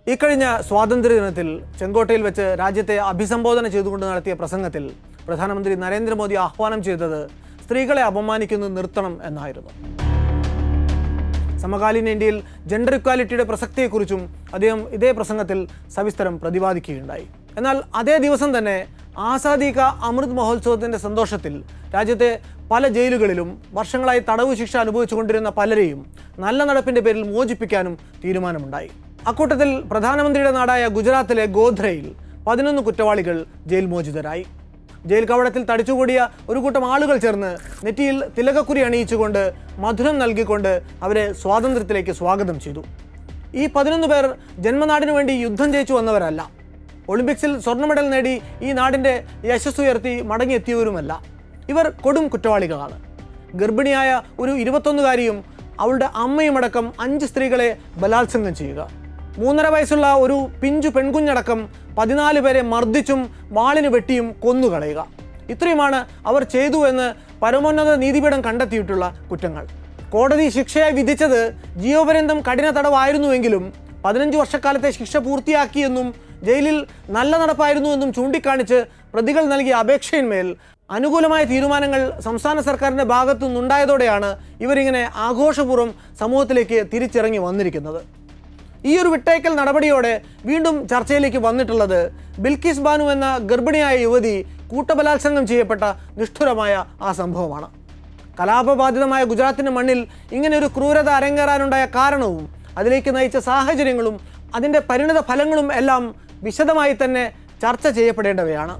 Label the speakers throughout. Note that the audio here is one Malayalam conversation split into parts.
Speaker 1: ഇക്കഴിഞ്ഞ സ്വാതന്ത്ര്യദിനത്തിൽ ചെങ്കോട്ടയിൽ വെച്ച് രാജ്യത്തെ അഭിസംബോധന ചെയ്തുകൊണ്ട് നടത്തിയ പ്രസംഗത്തിൽ പ്രധാനമന്ത്രി നരേന്ദ്രമോദി ആഹ്വാനം ചെയ്തത് സ്ത്രീകളെ അപമാനിക്കുന്നത് നിർത്തണം എന്നായിരുന്നു സമകാലീന ഇന്ത്യയിൽ ജെൻഡർ ഇക്വാലിറ്റിയുടെ പ്രസക്തിയെക്കുറിച്ചും അദ്ദേഹം ഇതേ പ്രസംഗത്തിൽ സവിസ്തരം പ്രതിപാദിക്കുകയുണ്ടായി എന്നാൽ അതേ ദിവസം തന്നെ ആസാദി കാ അമൃത് മഹോത്സവത്തിന്റെ സന്തോഷത്തിൽ രാജ്യത്തെ പല ജയിലുകളിലും വർഷങ്ങളായി തടവ് ശിക്ഷ അനുഭവിച്ചുകൊണ്ടിരുന്ന പലരെയും നല്ല നടപ്പിന്റെ പേരിൽ മോചിപ്പിക്കാനും തീരുമാനമുണ്ടായി അക്കൂട്ടത്തിൽ പ്രധാനമന്ത്രിയുടെ നാടായ ഗുജറാത്തിലെ ഗോധ്രയിൽ പതിനൊന്ന് കുറ്റവാളികൾ ജയിൽ മോചിതരായി ജയിൽ കവടത്തിൽ തടിച്ചുകൂടിയ ഒരു കൂട്ടം ആളുകൾ ചേർന്ന് നെറ്റിയിൽ തിലകക്കുരി അണിയിച്ചുകൊണ്ട് മധുരം നൽകിക്കൊണ്ട് അവരെ സ്വാതന്ത്ര്യത്തിലേക്ക് സ്വാഗതം ചെയ്തു ഈ പതിനൊന്ന് പേർ ജന്മനാടിനു വേണ്ടി യുദ്ധം ജയിച്ചു വന്നവരല്ല ഒളിമ്പിക്സിൽ സ്വർണ്ണ മെഡൽ നേടി ഈ നാടിൻ്റെ യശസ് ഉയർത്തി മടങ്ങിയെത്തിയവരുമല്ല ഇവർ കൊടും കുറ്റവാളികളാണ് ഗർഭിണിയായ ഒരു ഇരുപത്തൊന്നുകാരിയും അവളുടെ അമ്മയുമടക്കം അഞ്ച് സ്ത്രീകളെ ബലാത്സംഗം ചെയ്യുക മൂന്നര വയസ്സുള്ള ഒരു പിഞ്ചു പെൺകുഞ്ഞടക്കം പതിനാല് പേരെ മർദ്ദിച്ചും വാളിന് വെട്ടിയും കൊന്നുകളയുക ഇത്രയുമാണ് അവർ ചെയ്തു എന്ന് പരമോന്നത നീതിപീഠം കണ്ടെത്തിയിട്ടുള്ള കുറ്റങ്ങൾ കോടതി ശിക്ഷയായി വിധിച്ചത് ജീവപര്യന്തം കഠിന തടവായിരുന്നുവെങ്കിലും പതിനഞ്ച് വർഷക്കാലത്തെ ശിക്ഷ പൂർത്തിയാക്കിയെന്നും ജയിലിൽ നല്ല നടപ്പായിരുന്നുവെന്നും ചൂണ്ടിക്കാണിച്ച് പ്രതികൾ നൽകിയ അപേക്ഷയിന്മേൽ അനുകൂലമായ തീരുമാനങ്ങൾ സംസ്ഥാന സർക്കാരിൻ്റെ ഭാഗത്തു നിന്നുണ്ടായതോടെയാണ് ഇവരിങ്ങനെ ആഘോഷപൂർവ്വം സമൂഹത്തിലേക്ക് തിരിച്ചിറങ്ങി വന്നിരിക്കുന്നത് ഈ ഒരു വിട്ടയക്കൽ നടപടിയോടെ വീണ്ടും ചർച്ചയിലേക്ക് വന്നിട്ടുള്ളത് ബിൽക്കിസ് ബാനു എന്ന ഗർഭിണിയായ യുവതി കൂട്ടബലാത്സംഗം ചെയ്യപ്പെട്ട നിഷ്ഠുരമായ ആ സംഭവമാണ് കലാപബാധിതമായ ഗുജറാത്തിൻ്റെ മണ്ണിൽ ഇങ്ങനെ ഒരു ക്രൂരത അരങ്ങേറാനുണ്ടായ കാരണവും അതിലേക്ക് നയിച്ച സാഹചര്യങ്ങളും അതിൻ്റെ പരിണിത ഫലങ്ങളും എല്ലാം വിശദമായി തന്നെ ചർച്ച ചെയ്യപ്പെടേണ്ടവയാണ്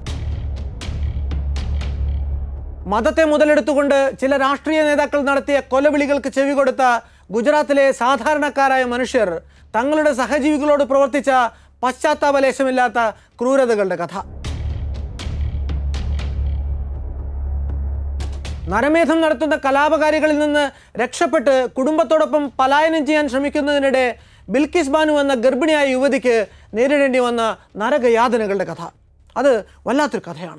Speaker 1: മതത്തെ മുതലെടുത്തുകൊണ്ട് ചില രാഷ്ട്രീയ നേതാക്കൾ നടത്തിയ കൊലവിളികൾക്ക് ചെവി കൊടുത്ത ഗുജറാത്തിലെ സാധാരണക്കാരായ മനുഷ്യർ തങ്ങളുടെ സഹജീവികളോട് പ്രവർത്തിച്ച പശ്ചാത്താപലേശമില്ലാത്ത ക്രൂരതകളുടെ കഥ നരമേധം നടത്തുന്ന കലാപകാരികളിൽ നിന്ന് രക്ഷപ്പെട്ട് കുടുംബത്തോടൊപ്പം പലായനം ചെയ്യാൻ ശ്രമിക്കുന്നതിനിടെ ബിൽക്കിസ് ബാനു എന്ന ഗർഭിണിയായ യുവതിക്ക് നേരിടേണ്ടി വന്ന നരകയാതനകളുടെ കഥ അത് വല്ലാത്തൊരു കഥയാണ്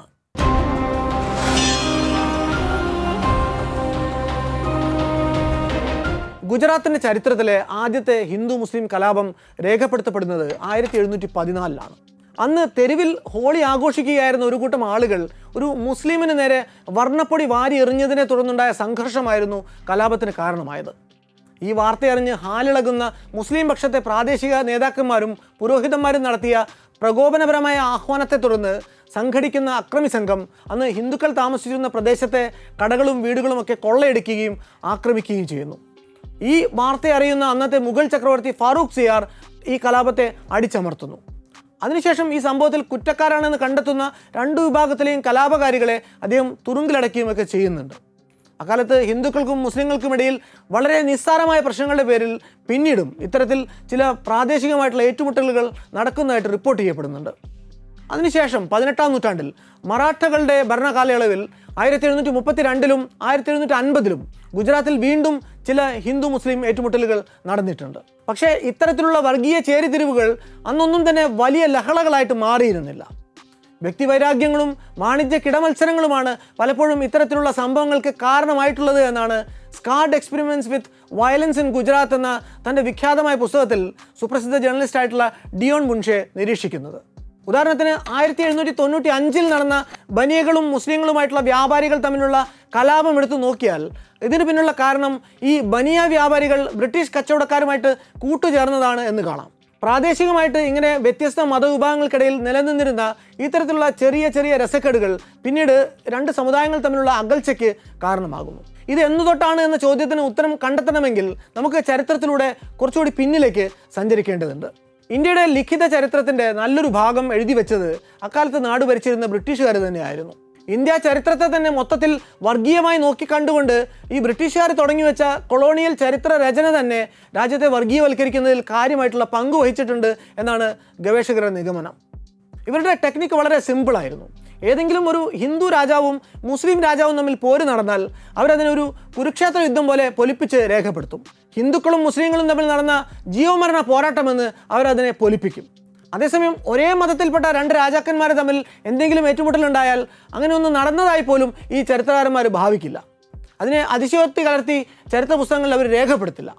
Speaker 1: ഗുജറാത്തിൻ്റെ ചരിത്രത്തിലെ ആദ്യത്തെ ഹിന്ദു മുസ്ലിം കലാപം രേഖപ്പെടുത്തപ്പെടുന്നത് ആയിരത്തി എഴുന്നൂറ്റി പതിനാലിലാണ് അന്ന് തെരുവിൽ ഹോളി ആഘോഷിക്കുകയായിരുന്ന ഒരു കൂട്ടം ആളുകൾ ഒരു മുസ്ലിമിന് നേരെ വർണ്ണപ്പൊടി വാരി എറിഞ്ഞതിനെ തുടർന്നുണ്ടായ സംഘർഷമായിരുന്നു കലാപത്തിന് കാരണമായത് ഈ വാർത്തയറിഞ്ഞ് ഹാലിളകുന്ന മുസ്ലിം പക്ഷത്തെ പ്രാദേശിക നേതാക്കന്മാരും പുരോഹിതന്മാരും നടത്തിയ പ്രകോപനപരമായ ആഹ്വാനത്തെ തുടർന്ന് സംഘടിക്കുന്ന അക്രമി സംഘം അന്ന് ഹിന്ദുക്കൾ താമസിച്ചിരുന്ന പ്രദേശത്തെ കടകളും വീടുകളുമൊക്കെ കൊള്ളയടിക്കുകയും ആക്രമിക്കുകയും ചെയ്യുന്നു ഈ വാർത്ത അറിയുന്ന അന്നത്തെ മുഗൾ ചക്രവർത്തി ഫാറൂഖ് സിയാർ ഈ കലാപത്തെ അടിച്ചമർത്തുന്നു അതിനുശേഷം ഈ സംഭവത്തിൽ കുറ്റക്കാരാണെന്ന് കണ്ടെത്തുന്ന രണ്ടു വിഭാഗത്തിലെയും കലാപകാരികളെ അദ്ദേഹം തുറുങ്കിലടക്കുകയുമൊക്കെ ചെയ്യുന്നുണ്ട് അക്കാലത്ത് ഹിന്ദുക്കൾക്കും മുസ്ലിങ്ങൾക്കും ഇടയിൽ വളരെ നിസ്സാരമായ പ്രശ്നങ്ങളുടെ പേരിൽ പിന്നീടും ഇത്തരത്തിൽ ചില പ്രാദേശികമായിട്ടുള്ള ഏറ്റുമുട്ടലുകൾ നടക്കുന്നതായിട്ട് റിപ്പോർട്ട് ചെയ്യപ്പെടുന്നുണ്ട് അതിനുശേഷം പതിനെട്ടാം നൂറ്റാണ്ടിൽ മറാഠകളുടെ ഭരണകാലയളവിൽ ആയിരത്തി എഴുന്നൂറ്റി മുപ്പത്തി രണ്ടിലും ആയിരത്തി എഴുന്നൂറ്റി അൻപതിലും ഗുജറാത്തിൽ വീണ്ടും ചില ഹിന്ദു മുസ്ലിം ഏറ്റുമുട്ടലുകൾ നടന്നിട്ടുണ്ട് പക്ഷേ ഇത്തരത്തിലുള്ള വർഗീയ ചേരിതിരിവുകൾ അന്നൊന്നും തന്നെ വലിയ ലഹളകളായിട്ട് മാറിയിരുന്നില്ല വ്യക്തിവൈരാഗ്യങ്ങളും വാണിജ്യ കിടമത്സരങ്ങളുമാണ് പലപ്പോഴും ഇത്തരത്തിലുള്ള സംഭവങ്ങൾക്ക് കാരണമായിട്ടുള്ളത് എന്നാണ് scared experiments with violence in Gujarat എന്ന തൻ്റെ വിഖ്യാതമായ പുസ്തകത്തിൽ സുപ്രസിദ്ധ ജേർണലിസ്റ്റ് ആയിട്ടുള്ള ഡിയോൺ മുൻഷെ നിരീക്ഷിക്കുന്നത് ഉദാഹരണത്തിന് ആയിരത്തി എഴുന്നൂറ്റി തൊണ്ണൂറ്റി അഞ്ചിൽ നടന്ന ബനിയകളും മുസ്ലിങ്ങളുമായിട്ടുള്ള വ്യാപാരികൾ തമ്മിലുള്ള കലാപം എടുത്തു നോക്കിയാൽ ഇതിന് പിന്നിലുള്ള കാരണം ഈ ബനിയ വ്യാപാരികൾ ബ്രിട്ടീഷ് കച്ചവടക്കാരുമായിട്ട് കൂട്ടുചേർന്നതാണ് എന്ന് കാണാം പ്രാദേശികമായിട്ട് ഇങ്ങനെ വ്യത്യസ്ത മതവിഭാഗങ്ങൾക്കിടയിൽ നിലനിന്നിരുന്ന ഇത്തരത്തിലുള്ള ചെറിയ ചെറിയ രസക്കേടുകൾ പിന്നീട് രണ്ട് സമുദായങ്ങൾ തമ്മിലുള്ള അകൽച്ചയ്ക്ക് കാരണമാകുന്നു ഇത് എന്നു തൊട്ടാണ് എന്ന ചോദ്യത്തിന് ഉത്തരം കണ്ടെത്തണമെങ്കിൽ നമുക്ക് ചരിത്രത്തിലൂടെ കുറച്ചുകൂടി പിന്നിലേക്ക് സഞ്ചരിക്കേണ്ടതുണ്ട് ഇന്ത്യയുടെ ലിഖിത ചരിത്രത്തിൻ്റെ നല്ലൊരു ഭാഗം എഴുതി വെച്ചത് അക്കാലത്ത് നാട് ഭരിച്ചിരുന്ന ബ്രിട്ടീഷുകാർ തന്നെയായിരുന്നു ഇന്ത്യ ചരിത്രത്തെ തന്നെ മൊത്തത്തിൽ വർഗീയമായി നോക്കിക്കണ്ടുകൊണ്ട് ഈ ബ്രിട്ടീഷുകാർ തുടങ്ങി വെച്ച കൊളോണിയൽ ചരിത്ര രചന തന്നെ രാജ്യത്തെ വർഗീയവൽക്കരിക്കുന്നതിൽ കാര്യമായിട്ടുള്ള പങ്ക് വഹിച്ചിട്ടുണ്ട് എന്നാണ് ഗവേഷകരുടെ നിഗമനം ഇവരുടെ ടെക്നിക്ക് വളരെ സിമ്പിളായിരുന്നു ഏതെങ്കിലും ഒരു ഹിന്ദു രാജാവും മുസ്ലിം രാജാവും തമ്മിൽ പോര് നടന്നാൽ അവരതിനെ ഒരു കുരുക്ഷേത്ര യുദ്ധം പോലെ പൊലിപ്പിച്ച് രേഖപ്പെടുത്തും ഹിന്ദുക്കളും മുസ്ലിങ്ങളും തമ്മിൽ നടന്ന ജീവമരണ പോരാട്ടമെന്ന് അവരതിനെ പൊലിപ്പിക്കും അതേസമയം ഒരേ മതത്തിൽപ്പെട്ട രണ്ട് രാജാക്കന്മാർ തമ്മിൽ എന്തെങ്കിലും ഏറ്റുമുട്ടലുണ്ടായാൽ അങ്ങനെ ഒന്നും നടന്നതായി പോലും ഈ ചരിത്രകാരന്മാർ ഭാവിക്കില്ല അതിനെ അതിശയോക്തി കലർത്തി ചരിത്ര പുസ്തകങ്ങളിൽ അവർ രേഖപ്പെടുത്തില്ല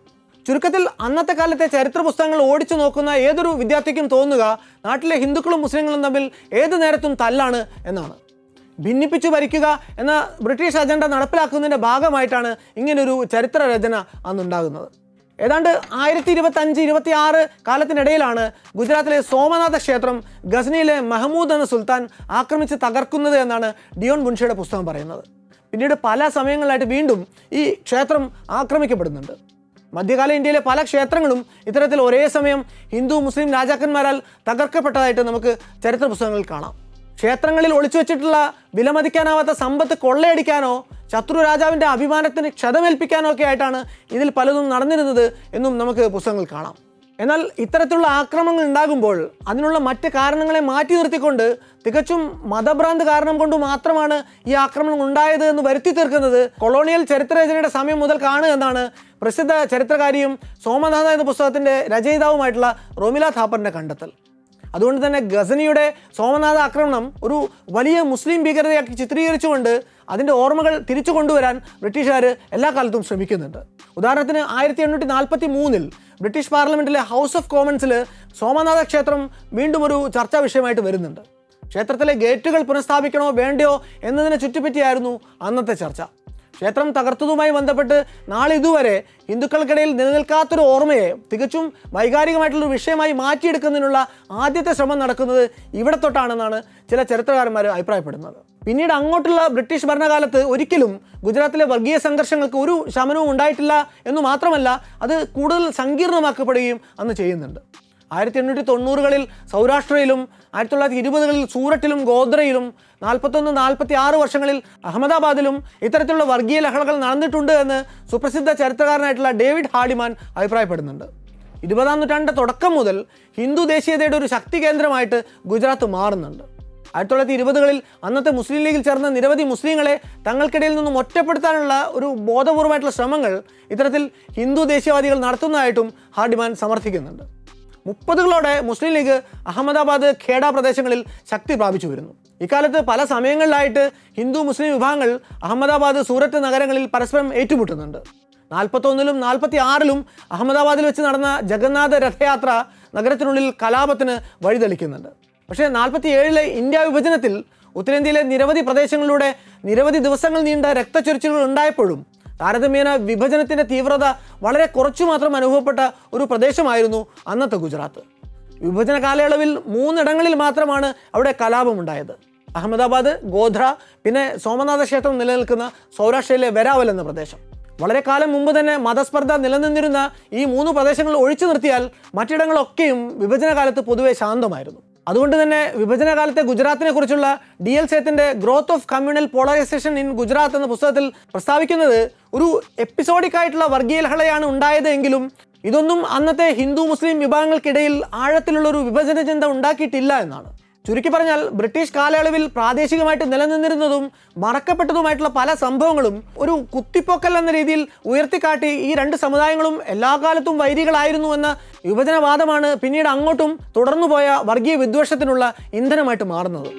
Speaker 1: ചുരുക്കത്തിൽ അന്നത്തെ കാലത്തെ ചരിത്ര പുസ്തകങ്ങൾ ഓടിച്ചു നോക്കുന്ന ഏതൊരു വിദ്യാർത്ഥിക്കും തോന്നുക നാട്ടിലെ ഹിന്ദുക്കളും മുസ്ലിങ്ങളും തമ്മിൽ ഏത് നേരത്തും തല്ലാണ് എന്നാണ് ഭിന്നിപ്പിച്ചു ഭരിക്കുക എന്ന ബ്രിട്ടീഷ് അജണ്ട നടപ്പിലാക്കുന്നതിൻ്റെ ഭാഗമായിട്ടാണ് ഇങ്ങനൊരു ചരിത്ര രചന അന്നുണ്ടാകുന്നത് ഏതാണ്ട് ആയിരത്തി ഇരുപത്തി അഞ്ച് ഇരുപത്തി ആറ് കാലത്തിനിടയിലാണ് ഗുജറാത്തിലെ സോമനാഥ ക്ഷേത്രം ഗസനിയിലെ മഹമ്മൂദ് എന്ന സുൽത്താൻ ആക്രമിച്ച് തകർക്കുന്നത് എന്നാണ് ഡിയോൺ ബുൻഷയുടെ പുസ്തകം പറയുന്നത് പിന്നീട് പല സമയങ്ങളിലായിട്ട് വീണ്ടും ഈ ക്ഷേത്രം ആക്രമിക്കപ്പെടുന്നുണ്ട് മധ്യകാല ഇന്ത്യയിലെ പല ക്ഷേത്രങ്ങളും ഇത്തരത്തിൽ ഒരേ സമയം ഹിന്ദു മുസ്ലിം രാജാക്കന്മാരാൽ തകർക്കപ്പെട്ടതായിട്ട് നമുക്ക് ചരിത്ര പുസ്തകങ്ങളിൽ കാണാം ക്ഷേത്രങ്ങളിൽ ഒളിച്ചു വെച്ചിട്ടുള്ള വിലമതിക്കാനാവാത്ത സമ്പത്ത് കൊള്ളയടിക്കാനോ ശത്രു രാജാവിൻ്റെ അഭിമാനത്തിന് ക്ഷതമേൽപ്പിക്കാനോ ഒക്കെ ആയിട്ടാണ് ഇതിൽ പലതും നടന്നിരുന്നത് എന്നും നമുക്ക് പുസ്തകങ്ങളിൽ കാണാം എന്നാൽ ഇത്തരത്തിലുള്ള ആക്രമണങ്ങൾ ഉണ്ടാകുമ്പോൾ അതിനുള്ള മറ്റ് കാരണങ്ങളെ മാറ്റി നിർത്തിക്കൊണ്ട് തികച്ചും മതഭ്രാന്ത് കാരണം കൊണ്ട് മാത്രമാണ് ഈ ആക്രമണം ഉണ്ടായത് എന്ന് വരുത്തി തീർക്കുന്നത് കൊളോണിയൽ ചരിത്രരചനയുടെ സമയം മുതൽ കാണുക എന്നാണ് പ്രസിദ്ധ ചരിത്രകാരിയും സോമനാഥ എന്ന പുസ്തകത്തിൻ്റെ രചയിതാവുമായിട്ടുള്ള റോമില ഥാപ്പറിൻ്റെ കണ്ടെത്തൽ അതുകൊണ്ട് തന്നെ ഗസനിയുടെ സോമനാഥ ആക്രമണം ഒരു വലിയ മുസ്ലിം ഭീകരതയാക്കി ചിത്രീകരിച്ചുകൊണ്ട് അതിൻ്റെ ഓർമ്മകൾ തിരിച്ചു കൊണ്ടുവരാൻ ബ്രിട്ടീഷുകാർ എല്ലാ കാലത്തും ശ്രമിക്കുന്നുണ്ട് ഉദാഹരണത്തിന് ആയിരത്തി എണ്ണൂറ്റി നാൽപ്പത്തി മൂന്നിൽ ബ്രിട്ടീഷ് പാർലമെൻറ്റിലെ ഹൗസ് ഓഫ് കോമൺസിൽ സോമനാഥ ക്ഷേത്രം വീണ്ടും ഒരു ചർച്ചാ വിഷയമായിട്ട് വരുന്നുണ്ട് ക്ഷേത്രത്തിലെ ഗേറ്റുകൾ പുനഃസ്ഥാപിക്കണോ വേണ്ടയോ എന്നതിനെ ചുറ്റിപ്പറ്റിയായിരുന്നു അന്നത്തെ ചർച്ച ക്ഷേത്രം തകർത്തതുമായി ബന്ധപ്പെട്ട് നാളെ ഇതുവരെ ഹിന്ദുക്കൾക്കിടയിൽ നിലനിൽക്കാത്തൊരു ഓർമ്മയെ തികച്ചും വൈകാരികമായിട്ടുള്ളൊരു വിഷയമായി മാറ്റിയെടുക്കുന്നതിനുള്ള ആദ്യത്തെ ശ്രമം നടക്കുന്നത് ഇവിടെ തൊട്ടാണെന്നാണ് ചില ചരിത്രകാരന്മാർ അഭിപ്രായപ്പെടുന്നത് പിന്നീട് അങ്ങോട്ടുള്ള ബ്രിട്ടീഷ് ഭരണകാലത്ത് ഒരിക്കലും ഗുജറാത്തിലെ വർഗീയ സംഘർഷങ്ങൾക്ക് ഒരു ശമനവും ഉണ്ടായിട്ടില്ല എന്ന് മാത്രമല്ല അത് കൂടുതൽ സങ്കീർണമാക്കപ്പെടുകയും അന്ന് ചെയ്യുന്നുണ്ട് ആയിരത്തി എണ്ണൂറ്റി തൊണ്ണൂറുകളിൽ സൗരാഷ്ട്രയിലും ആയിരത്തി തൊള്ളായിരത്തി ഇരുപതുകളിൽ സൂററ്റിലും ഗോദ്രയിലും നാൽപ്പത്തൊന്ന് നാൽപ്പത്തി ആറ് വർഷങ്ങളിൽ അഹമ്മദാബാദിലും ഇത്തരത്തിലുള്ള വർഗീയ ലഹളകൾ നടന്നിട്ടുണ്ട് എന്ന് സുപ്രസിദ്ധ ചരിത്രകാരനായിട്ടുള്ള ഡേവിഡ് ഹാഡിമാൻ അഭിപ്രായപ്പെടുന്നുണ്ട് ഇരുപതാം നൂറ്റാണ്ട് തുടക്കം മുതൽ ഹിന്ദു ദേശീയതയുടെ ഒരു ശക്തി കേന്ദ്രമായിട്ട് ഗുജറാത്ത് മാറുന്നുണ്ട് ആയിരത്തി തൊള്ളായിരത്തി ഇരുപതുകളിൽ അന്നത്തെ മുസ്ലിം ലീഗിൽ ചേർന്ന നിരവധി മുസ്ലിങ്ങളെ തങ്ങൾക്കിടയിൽ നിന്നും ഒറ്റപ്പെടുത്താനുള്ള ഒരു ബോധപൂർവമായിട്ടുള്ള ശ്രമങ്ങൾ ഇത്തരത്തിൽ ഹിന്ദു ദേശീയവാദികൾ നടത്തുന്നതായിട്ടും ഹാർഡിമാൻ സമർത്ഥിക്കുന്നുണ്ട് മുപ്പതുകളോടെ മുസ്ലിം ലീഗ് അഹമ്മദാബാദ് ഖേഡ പ്രദേശങ്ങളിൽ ശക്തി പ്രാപിച്ചു വരുന്നു ഇക്കാലത്ത് പല സമയങ്ങളിലായിട്ട് ഹിന്ദു മുസ്ലിം വിഭാഗങ്ങൾ അഹമ്മദാബാദ് സൂറത്ത് നഗരങ്ങളിൽ പരസ്പരം ഏറ്റുമുട്ടുന്നുണ്ട് നാൽപ്പത്തൊന്നിലും നാൽപ്പത്തി ആറിലും അഹമ്മദാബാദിൽ വെച്ച് നടന്ന ജഗന്നാഥ രഥയാത്ര നഗരത്തിനുള്ളിൽ കലാപത്തിന് വഴിതെളിക്കുന്നുണ്ട് പക്ഷേ നാൽപ്പത്തി ഏഴിലെ ഇന്ത്യ വിഭജനത്തിൽ ഉത്തരേന്ത്യയിലെ നിരവധി പ്രദേശങ്ങളിലൂടെ നിരവധി ദിവസങ്ങൾ നീണ്ട രക്തച്ചൊരിച്ചിലുകൾ ഉണ്ടായപ്പോഴും താരതമ്യേന വിഭജനത്തിൻ്റെ തീവ്രത വളരെ കുറച്ചു മാത്രം അനുഭവപ്പെട്ട ഒരു പ്രദേശമായിരുന്നു അന്നത്തെ ഗുജറാത്ത് വിഭജന കാലയളവിൽ മൂന്നിടങ്ങളിൽ മാത്രമാണ് അവിടെ കലാപമുണ്ടായത് അഹമ്മദാബാദ് ഗോധ്ര പിന്നെ സോമനാഥ ക്ഷേത്രം നിലനിൽക്കുന്ന സൗരാഷ്ട്രയിലെ വെരാവൽ എന്ന പ്രദേശം വളരെ കാലം മുമ്പ് തന്നെ മതസ്പർദ്ധ നിലനിന്നിരുന്ന ഈ മൂന്ന് പ്രദേശങ്ങൾ ഒഴിച്ചു നിർത്തിയാൽ മറ്റിടങ്ങളൊക്കെയും വിഭജന കാലത്ത് പൊതുവെ ശാന്തമായിരുന്നു അതുകൊണ്ട് തന്നെ വിഭജന കാലത്തെ ഗുജറാത്തിനെ കുറിച്ചുള്ള ഡി എൽ സേത്തിന്റെ growth of communal polarisation in Gujarat എന്ന പുസ്തകത്തിൽ പ്രസ്താവിക്കുന്നത് ഒരു എപ്പിസോഡിക് ആയിട്ടുള്ള വർഗീയ ലഹളയാണ് ഉണ്ടായത് എങ്കിലും ഇതൊന്നും അന്നത്തെ ഹിന്ദു മുസ്ലിം വിഭാഗങ്ങൾക്കിടയിൽ ആഴത്തിലുള്ള ഒരു വിഭജന ചിന്ത ഉണ്ടാക്കിയിട്ടില്ല എന്നാണ് ചുരുക്കി പറഞ്ഞാൽ ബ്രിട്ടീഷ് കാലയളവിൽ പ്രാദേശികമായിട്ട് നിലനിന്നിരുന്നതും മറക്കപ്പെട്ടതുമായിട്ടുള്ള പല സംഭവങ്ങളും ഒരു കുത്തിപ്പൊക്കൽ എന്ന രീതിയിൽ ഉയർത്തിക്കാട്ടി ഈ രണ്ട് സമുദായങ്ങളും എല്ലാ കാലത്തും വൈരികളായിരുന്നു എന്ന വിഭജനവാദമാണ് പിന്നീട് അങ്ങോട്ടും തുടർന്നുപോയ വർഗീയ വിദ്വേഷത്തിനുള്ള ഇന്ധനമായിട്ട് മാറുന്നത്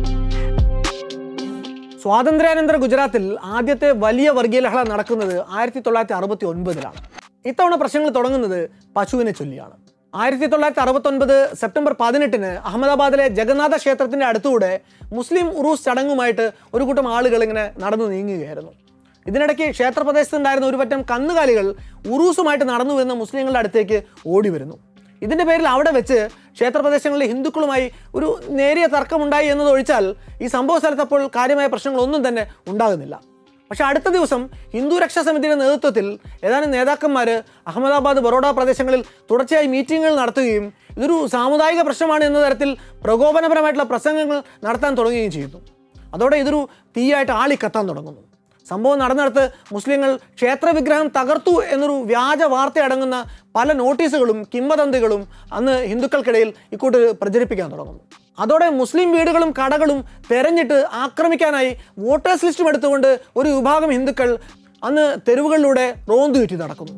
Speaker 1: സ്വാതന്ത്ര്യാനന്തര ഗുജറാത്തിൽ ആദ്യത്തെ വലിയ വർഗീയ ലഹള നടക്കുന്നത് ആയിരത്തി തൊള്ളായിരത്തി അറുപത്തി ഒൻപതിലാണ് ഇത്തവണ പ്രശ്നങ്ങൾ തുടങ്ങുന്നത് പശുവിനെ ചൊല്ലിയാണ് ആയിരത്തി തൊള്ളായിരത്തി അറുപത്തൊൻപത് സെപ്റ്റംബർ പതിനെട്ടിന് അഹമ്മദാബാദിലെ ജഗന്നാഥ ക്ഷേത്രത്തിന്റെ അടുത്തുകൂടെ മുസ്ലിം ഉറൂസ് ചടങ്ങുമായിട്ട് ഒരു കൂട്ടം ആളുകൾ ഇങ്ങനെ നടന്നു നീങ്ങുകയായിരുന്നു ഇതിനിടയ്ക്ക് ക്ഷേത്രപ്രദേശത്തുണ്ടായിരുന്ന ഒരു പറ്റം കന്നുകാലികൾ ഉറൂസുമായിട്ട് നടന്നു വരുന്ന മുസ്ലിങ്ങളുടെ അടുത്തേക്ക് ഓടി വരുന്നു ഇതിന്റെ പേരിൽ അവിടെ വെച്ച് ക്ഷേത്രപ്രദേശങ്ങളിലെ ഹിന്ദുക്കളുമായി ഒരു നേരിയ തർക്കമുണ്ടായി എന്നതൊഴിച്ചാൽ ഈ സംഭവ സ്ഥലത്ത് അപ്പോൾ കാര്യമായ പ്രശ്നങ്ങളൊന്നും തന്നെ ഉണ്ടാകുന്നില്ല പക്ഷേ അടുത്ത ദിവസം ഹിന്ദു രക്ഷാ സമിതിയുടെ നേതൃത്വത്തിൽ ഏതാനും നേതാക്കന്മാർ അഹമ്മദാബാദ് ബറോഡ പ്രദേശങ്ങളിൽ തുടർച്ചയായി മീറ്റിങ്ങുകൾ നടത്തുകയും ഇതൊരു സാമുദായിക പ്രശ്നമാണ് എന്ന തരത്തിൽ പ്രകോപനപരമായിട്ടുള്ള പ്രസംഗങ്ങൾ നടത്താൻ തുടങ്ങുകയും ചെയ്യുന്നു അതോടെ ഇതൊരു തീയായിട്ട് ആളിക്കത്താൻ തുടങ്ങുന്നു സംഭവം നടന്നിടത്ത് മുസ്ലിങ്ങൾ ക്ഷേത്ര വിഗ്രഹം തകർത്തു എന്നൊരു വ്യാജ വാർത്ത അടങ്ങുന്ന പല നോട്ടീസുകളും കിംവദന്തികളും അന്ന് ഹിന്ദുക്കൾക്കിടയിൽ ഇക്കൂട്ട് പ്രചരിപ്പിക്കാൻ തുടങ്ങുന്നു അതോടെ മുസ്ലിം വീടുകളും കടകളും തെരഞ്ഞിട്ട് ആക്രമിക്കാനായി വോട്ടേഴ്സ് ലിസ്റ്റും എടുത്തുകൊണ്ട് ഒരു വിഭാഗം ഹിന്ദുക്കൾ അന്ന് തെരുവുകളിലൂടെ റോന്തു ചുറ്റി നടക്കുന്നു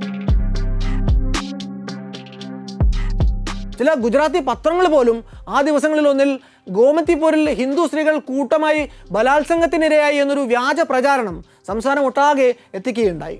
Speaker 1: ചില ഗുജറാത്തി പത്രങ്ങൾ പോലും ആ ദിവസങ്ങളിൽ ഒന്നിൽ ഗോമത്തിപ്പോരിൽ ഹിന്ദു സ്ത്രീകൾ കൂട്ടമായി ബലാത്സംഗത്തിനിരയായി എന്നൊരു വ്യാജ പ്രചാരണം സംസ്ഥാനം ഒട്ടാകെ എത്തിക്കുകയുണ്ടായി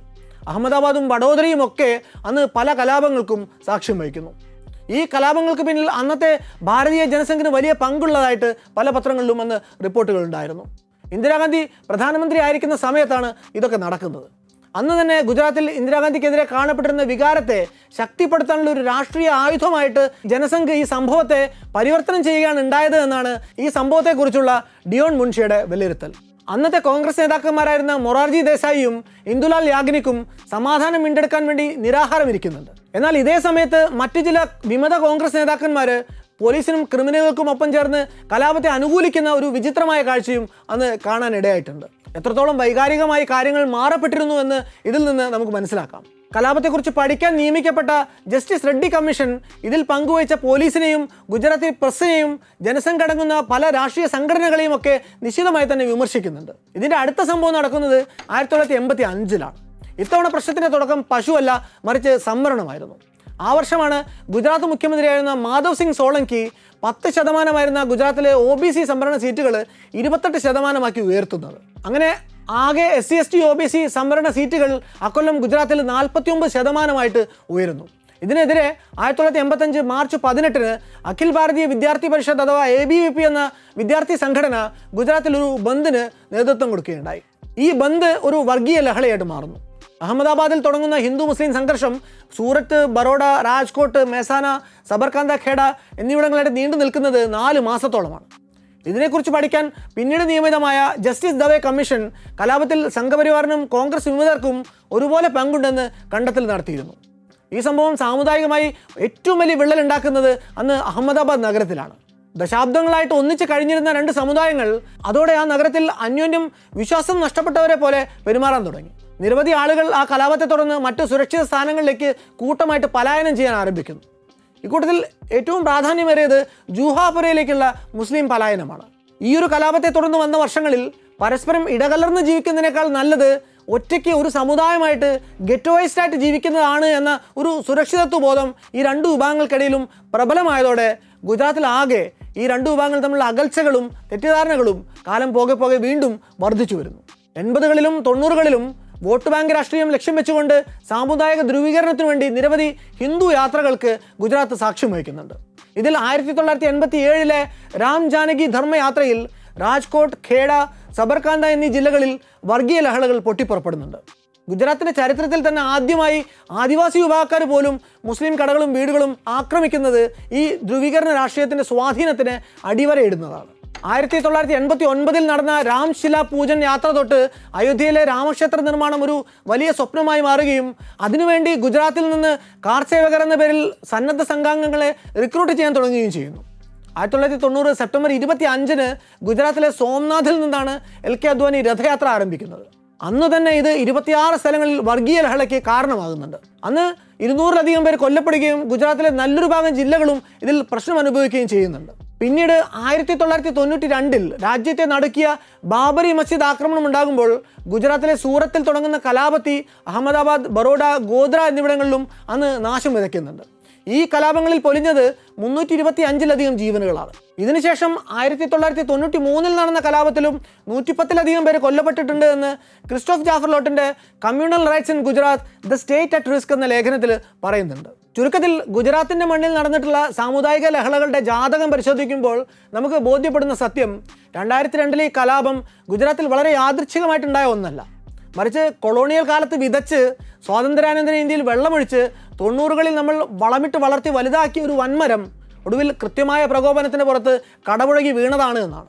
Speaker 1: അഹമ്മദാബാദും വഡോദരയും ഒക്കെ അന്ന് പല കലാപങ്ങൾക്കും സാക്ഷ്യം വഹിക്കുന്നു ഈ കലാപങ്ങൾക്ക് പിന്നിൽ അന്നത്തെ ഭാരതീയ ജനസംഘിന് വലിയ പങ്കുള്ളതായിട്ട് പല പത്രങ്ങളിലും അന്ന് റിപ്പോർട്ടുകൾ ഉണ്ടായിരുന്നു ഇന്ദിരാഗാന്ധി പ്രധാനമന്ത്രി ആയിരിക്കുന്ന സമയത്താണ് ഇതൊക്കെ നടക്കുന്നത് അന്ന് തന്നെ ഗുജറാത്തിൽ ഇന്ദിരാഗാന്ധിക്കെതിരെ കാണപ്പെട്ടിരുന്ന വികാരത്തെ ശക്തിപ്പെടുത്താനുള്ള ഒരു രാഷ്ട്രീയ ആയുധമായിട്ട് ജനസംഘ് ഈ സംഭവത്തെ പരിവർത്തനം ചെയ്യുകയാണ് ഉണ്ടായത് എന്നാണ് ഈ സംഭവത്തെക്കുറിച്ചുള്ള ഡിയോൺ മുൻഷിയുടെ വിലയിരുത്തൽ അന്നത്തെ കോൺഗ്രസ് നേതാക്കന്മാരായിരുന്ന മൊറാർജി ദേശായിയും ഇന്ദുലാൽ യാഗ്നിക്കും സമാധാനം വീണ്ടെടുക്കാൻ വേണ്ടി നിരാഹാരം ഇരിക്കുന്നുണ്ട് എന്നാൽ ഇതേ സമയത്ത് മറ്റു ചില വിമത കോൺഗ്രസ് നേതാക്കന്മാർ പോലീസിനും ക്രിമിനലുകൾക്കും ഒപ്പം ചേർന്ന് കലാപത്തെ അനുകൂലിക്കുന്ന ഒരു വിചിത്രമായ കാഴ്ചയും അന്ന് കാണാൻ ഇടയായിട്ടുണ്ട് എത്രത്തോളം വൈകാരികമായി കാര്യങ്ങൾ മാറപ്പെട്ടിരുന്നു എന്ന് ഇതിൽ നിന്ന് നമുക്ക് മനസ്സിലാക്കാം കലാപത്തെക്കുറിച്ച് പഠിക്കാൻ നിയമിക്കപ്പെട്ട ജസ്റ്റിസ് റെഡ്ഡി കമ്മീഷൻ ഇതിൽ പങ്കുവച്ച പോലീസിനെയും ഗുജറാത്തി പ്രസ്സിനെയും ജനസംഘ അടങ്ങുന്ന പല രാഷ്ട്രീയ സംഘടനകളെയും ഒക്കെ നിശ്ചിതമായി തന്നെ വിമർശിക്കുന്നുണ്ട് ഇതിന്റെ അടുത്ത സംഭവം നടക്കുന്നത് ആയിരത്തി തൊള്ളായിരത്തി എൺപത്തി അഞ്ചിലാണ് ഇത്തവണ പ്രശ്നത്തിന്റെ തുടക്കം പശുവല്ല മറിച്ച് സംവരണമായിരുന്നു ആ വർഷമാണ് ഗുജറാത്ത് മുഖ്യമന്ത്രിയായിരുന്ന മാധവ് സിംഗ് സോളങ്കി പത്ത് ശതമാനമായിരുന്ന ഗുജറാത്തിലെ ഒ ബി സി സംവരണ സീറ്റുകൾ ഇരുപത്തെട്ട് ശതമാനമാക്കി ഉയർത്തുന്നത് അങ്ങനെ ആകെ S C S T O B C സംവരണ സീറ്റുകൾ അക്കൊല്ലം ഗുജറാത്തിൽ നാൽപ്പത്തി ഒമ്പത് ശതമാനമായിട്ട് ഉയരുന്നു ഇതിനെതിരെ ആയിരത്തി തൊള്ളായിരത്തി എൺപത്തഞ്ച് മാർച്ച് പതിനെട്ടിന് അഖിൽ ഭാരതീയ വിദ്യാർത്ഥി പരിഷത്ത് അഥവാ എ ബി വി പി എന്ന വിദ്യാർത്ഥി സംഘടന ഗുജറാത്തിൽ ഒരു ബന്ദിന് നേതൃത്വം കൊടുക്കുകയുണ്ടായി ഈ ബന്ദ് ഒരു വർഗീയ ലഹളയായിട്ട് മാറുന്നു അഹമ്മദാബാദിൽ തുടങ്ങുന്ന ഹിന്ദു മുസ്ലിം സംഘർഷം സൂറത്ത് ബറോഡ രാജ്കോട്ട് മേസാന സബർകാന്ത ഖേഡ എന്നിവിടങ്ങളായിട്ട് നീണ്ടു നിൽക്കുന്നത് നാല് മാസത്തോളമാണ് ഇതിനെക്കുറിച്ച് പഠിക്കാൻ പിന്നീട് നിയമിതമായ ജസ്റ്റിസ് ദവേ കമ്മീഷൻ കലാപത്തിൽ സംഘപരിവാറിനും കോൺഗ്രസ് വിമതർക്കും ഒരുപോലെ പങ്കുണ്ടെന്ന് കണ്ടെത്തൽ നടത്തിയിരുന്നു ഈ സംഭവം സാമുദായികമായി ഏറ്റവും വലിയ വിള്ളൽ ഉണ്ടാക്കുന്നത് അന്ന് അഹമ്മദാബാദ് നഗരത്തിലാണ് ദശാബ്ദങ്ങളായിട്ട് ഒന്നിച്ച് കഴിഞ്ഞിരുന്ന രണ്ട് സമുദായങ്ങൾ അതോടെ ആ നഗരത്തിൽ അന്യോന്യം വിശ്വാസം നഷ്ടപ്പെട്ടവരെ പോലെ പെരുമാറാൻ തുടങ്ങി നിരവധി ആളുകൾ ആ കലാപത്തെ തുടർന്ന് മറ്റു സുരക്ഷിത സ്ഥാനങ്ങളിലേക്ക് കൂട്ടമായിട്ട് പലായനം ചെയ്യാൻ ആരംഭിക്കുന്നു ഇക്കൂട്ടത്തിൽ ഏറ്റവും പ്രാധാന്യമേറിയത് ജൂഹാപുരയിലേക്കുള്ള മുസ്ലിം പലായനമാണ് ഈ ഒരു കലാപത്തെ തുടർന്ന് വന്ന വർഷങ്ങളിൽ പരസ്പരം ഇടകലർന്ന് ജീവിക്കുന്നതിനേക്കാൾ നല്ലത് ഒറ്റയ്ക്ക് ഒരു സമുദായമായിട്ട് ഗെറ്റോയിസ്ഡ് ആയിട്ട് ജീവിക്കുന്നതാണ് എന്ന ഒരു സുരക്ഷിതത്വ ബോധം ഈ രണ്ട് വിഭാഗങ്ങൾക്കിടയിലും പ്രബലമായതോടെ ഗുജറാത്തിൽ ആകെ ഈ രണ്ട് വിഭാഗങ്ങൾ തമ്മിലുള്ള അകൽച്ചകളും തെറ്റിദ്ധാരണകളും കാലം പോകെ പോകെ വീണ്ടും വർദ്ധിച്ചു വരുന്നു എൺപതുകളിലും തൊണ്ണൂറുകളിലും വോട്ട് ബാങ്ക് രാഷ്ട്രീയം ലക്ഷ്യം വെച്ചുകൊണ്ട് സാമുദായിക ധ്രുവീകരണത്തിനു വേണ്ടി നിരവധി ഹിന്ദു യാത്രകൾക്ക് ഗുജറാത്ത് സാക്ഷ്യം വഹിക്കുന്നുണ്ട് ഇതിൽ ആയിരത്തി തൊള്ളായിരത്തി എൺപത്തി ഏഴിലെ രാം ജാനകി ധർമ്മയാത്രയിൽ രാജ്കോട്ട് ഖേഡ സബർകാന്ത എന്നീ ജില്ലകളിൽ വർഗീയ ലഹളകൾ പൊട്ടിപ്പുറപ്പെടുന്നുണ്ട് ഗുജറാത്തിന്റെ ചരിത്രത്തിൽ തന്നെ ആദ്യമായി ആദിവാസി വിഭാഗക്കാർ പോലും മുസ്ലിം കടകളും വീടുകളും ആക്രമിക്കുന്നത് ഈ ധ്രുവീകരണ രാഷ്ട്രീയത്തിന്റെ സ്വാധീനത്തിന് അടിവരയിടുന്നതാണ് ആയിരത്തി തൊള്ളായിരത്തി എൺപത്തി ഒൻപതിൽ നടന്ന രാംശില പൂജൻ യാത്ര തൊട്ട് അയോധ്യയിലെ രാമക്ഷേത്ര നിർമ്മാണം ഒരു വലിയ സ്വപ്നമായി മാറുകയും അതിനുവേണ്ടി ഗുജറാത്തിൽ നിന്ന് കാർ സേവകർ എന്ന പേരിൽ സന്നദ്ധ സംഘാംഗങ്ങളെ റിക്രൂട്ട് ചെയ്യാൻ തുടങ്ങുകയും ചെയ്യുന്നു ആയിരത്തി തൊള്ളായിരത്തി തൊണ്ണൂറ് സെപ്റ്റംബർ ഇരുപത്തി അഞ്ചിന് ഗുജറാത്തിലെ സോംനാഥിൽ നിന്നാണ് എൽ കെ അദ്വാനി രഥയാത്ര ആരംഭിക്കുന്നത് അന്ന് തന്നെ ഇത് ഇരുപത്തിയാറ് സ്ഥലങ്ങളിൽ വർഗീയ ലഹളയ്ക്ക് കാരണമാകുന്നുണ്ട് അന്ന് ഇരുന്നൂറിലധികം പേർ കൊല്ലപ്പെടുകയും ഗുജറാത്തിലെ നല്ലൊരു ഭാഗം ജില്ലകളും ഇതിൽ പ്രശ്നം അനുഭവിക്കുകയും ചെയ്യുന്നുണ്ട് പിന്നീട് ആയിരത്തി തൊള്ളായിരത്തി തൊണ്ണൂറ്റി രണ്ടിൽ രാജ്യത്തെ നടുക്കിയ ബാബറി മസ്ജിദ് ആക്രമണം ഉണ്ടാകുമ്പോൾ ഗുജറാത്തിലെ സൂറത്തിൽ തുടങ്ങുന്ന കലാപത്തി അഹമ്മദാബാദ് ബറോഡ ഗോദ്ര എന്നിവിടങ്ങളിലും അന്ന് നാശം വിതയ്ക്കുന്നുണ്ട് ഈ കലാപങ്ങളിൽ പൊലിഞ്ഞത് മുന്നൂറ്റി ഇരുപത്തി അഞ്ചിലധികം ജീവനുകളാണ് ഇതിനുശേഷം ആയിരത്തി തൊള്ളായിരത്തി തൊണ്ണൂറ്റി മൂന്നിൽ നടന്ന കലാപത്തിലും നൂറ്റിപ്പത്തിലധികം പേര് കൊല്ലപ്പെട്ടിട്ടുണ്ട് എന്ന് ക്രിസ്റ്റോഫ് ജാഫർ ലോട്ടിന്റെ communal riots in Gujarat the state at risk എന്ന ലേഖനത്തിൽ പറയുന്നുണ്ട് ചുരുക്കത്തിൽ ഗുജറാത്തിന്റെ മണ്ണിൽ നടന്നിട്ടുള്ള സാമുദായിക ലഹളകളുടെ ജാതകം പരിശോധിക്കുമ്പോൾ നമുക്ക് ബോധ്യപ്പെടുന്ന സത്യം രണ്ടായിരത്തി രണ്ടിലെ ഈ കലാപം ഗുജറാത്തിൽ വളരെ യാദൃച്ഛികമായിട്ടുണ്ടായ ഒന്നല്ല മറിച്ച് കൊളോണിയൽ കാലത്ത് വിതച്ച് സ്വാതന്ത്ര്യാനന്തര ഇന്ത്യയിൽ വെള്ളമൊഴിച്ച് തൊണ്ണൂറുകളിൽ നമ്മൾ വളമിട്ട് വളർത്തി വലുതാക്കിയ ഒരു വൻമരം ഒടുവിൽ കൃത്യമായ പ്രകോപനത്തിന് പുറത്ത് കടപുഴകി വീണതാണ് എന്നാണ്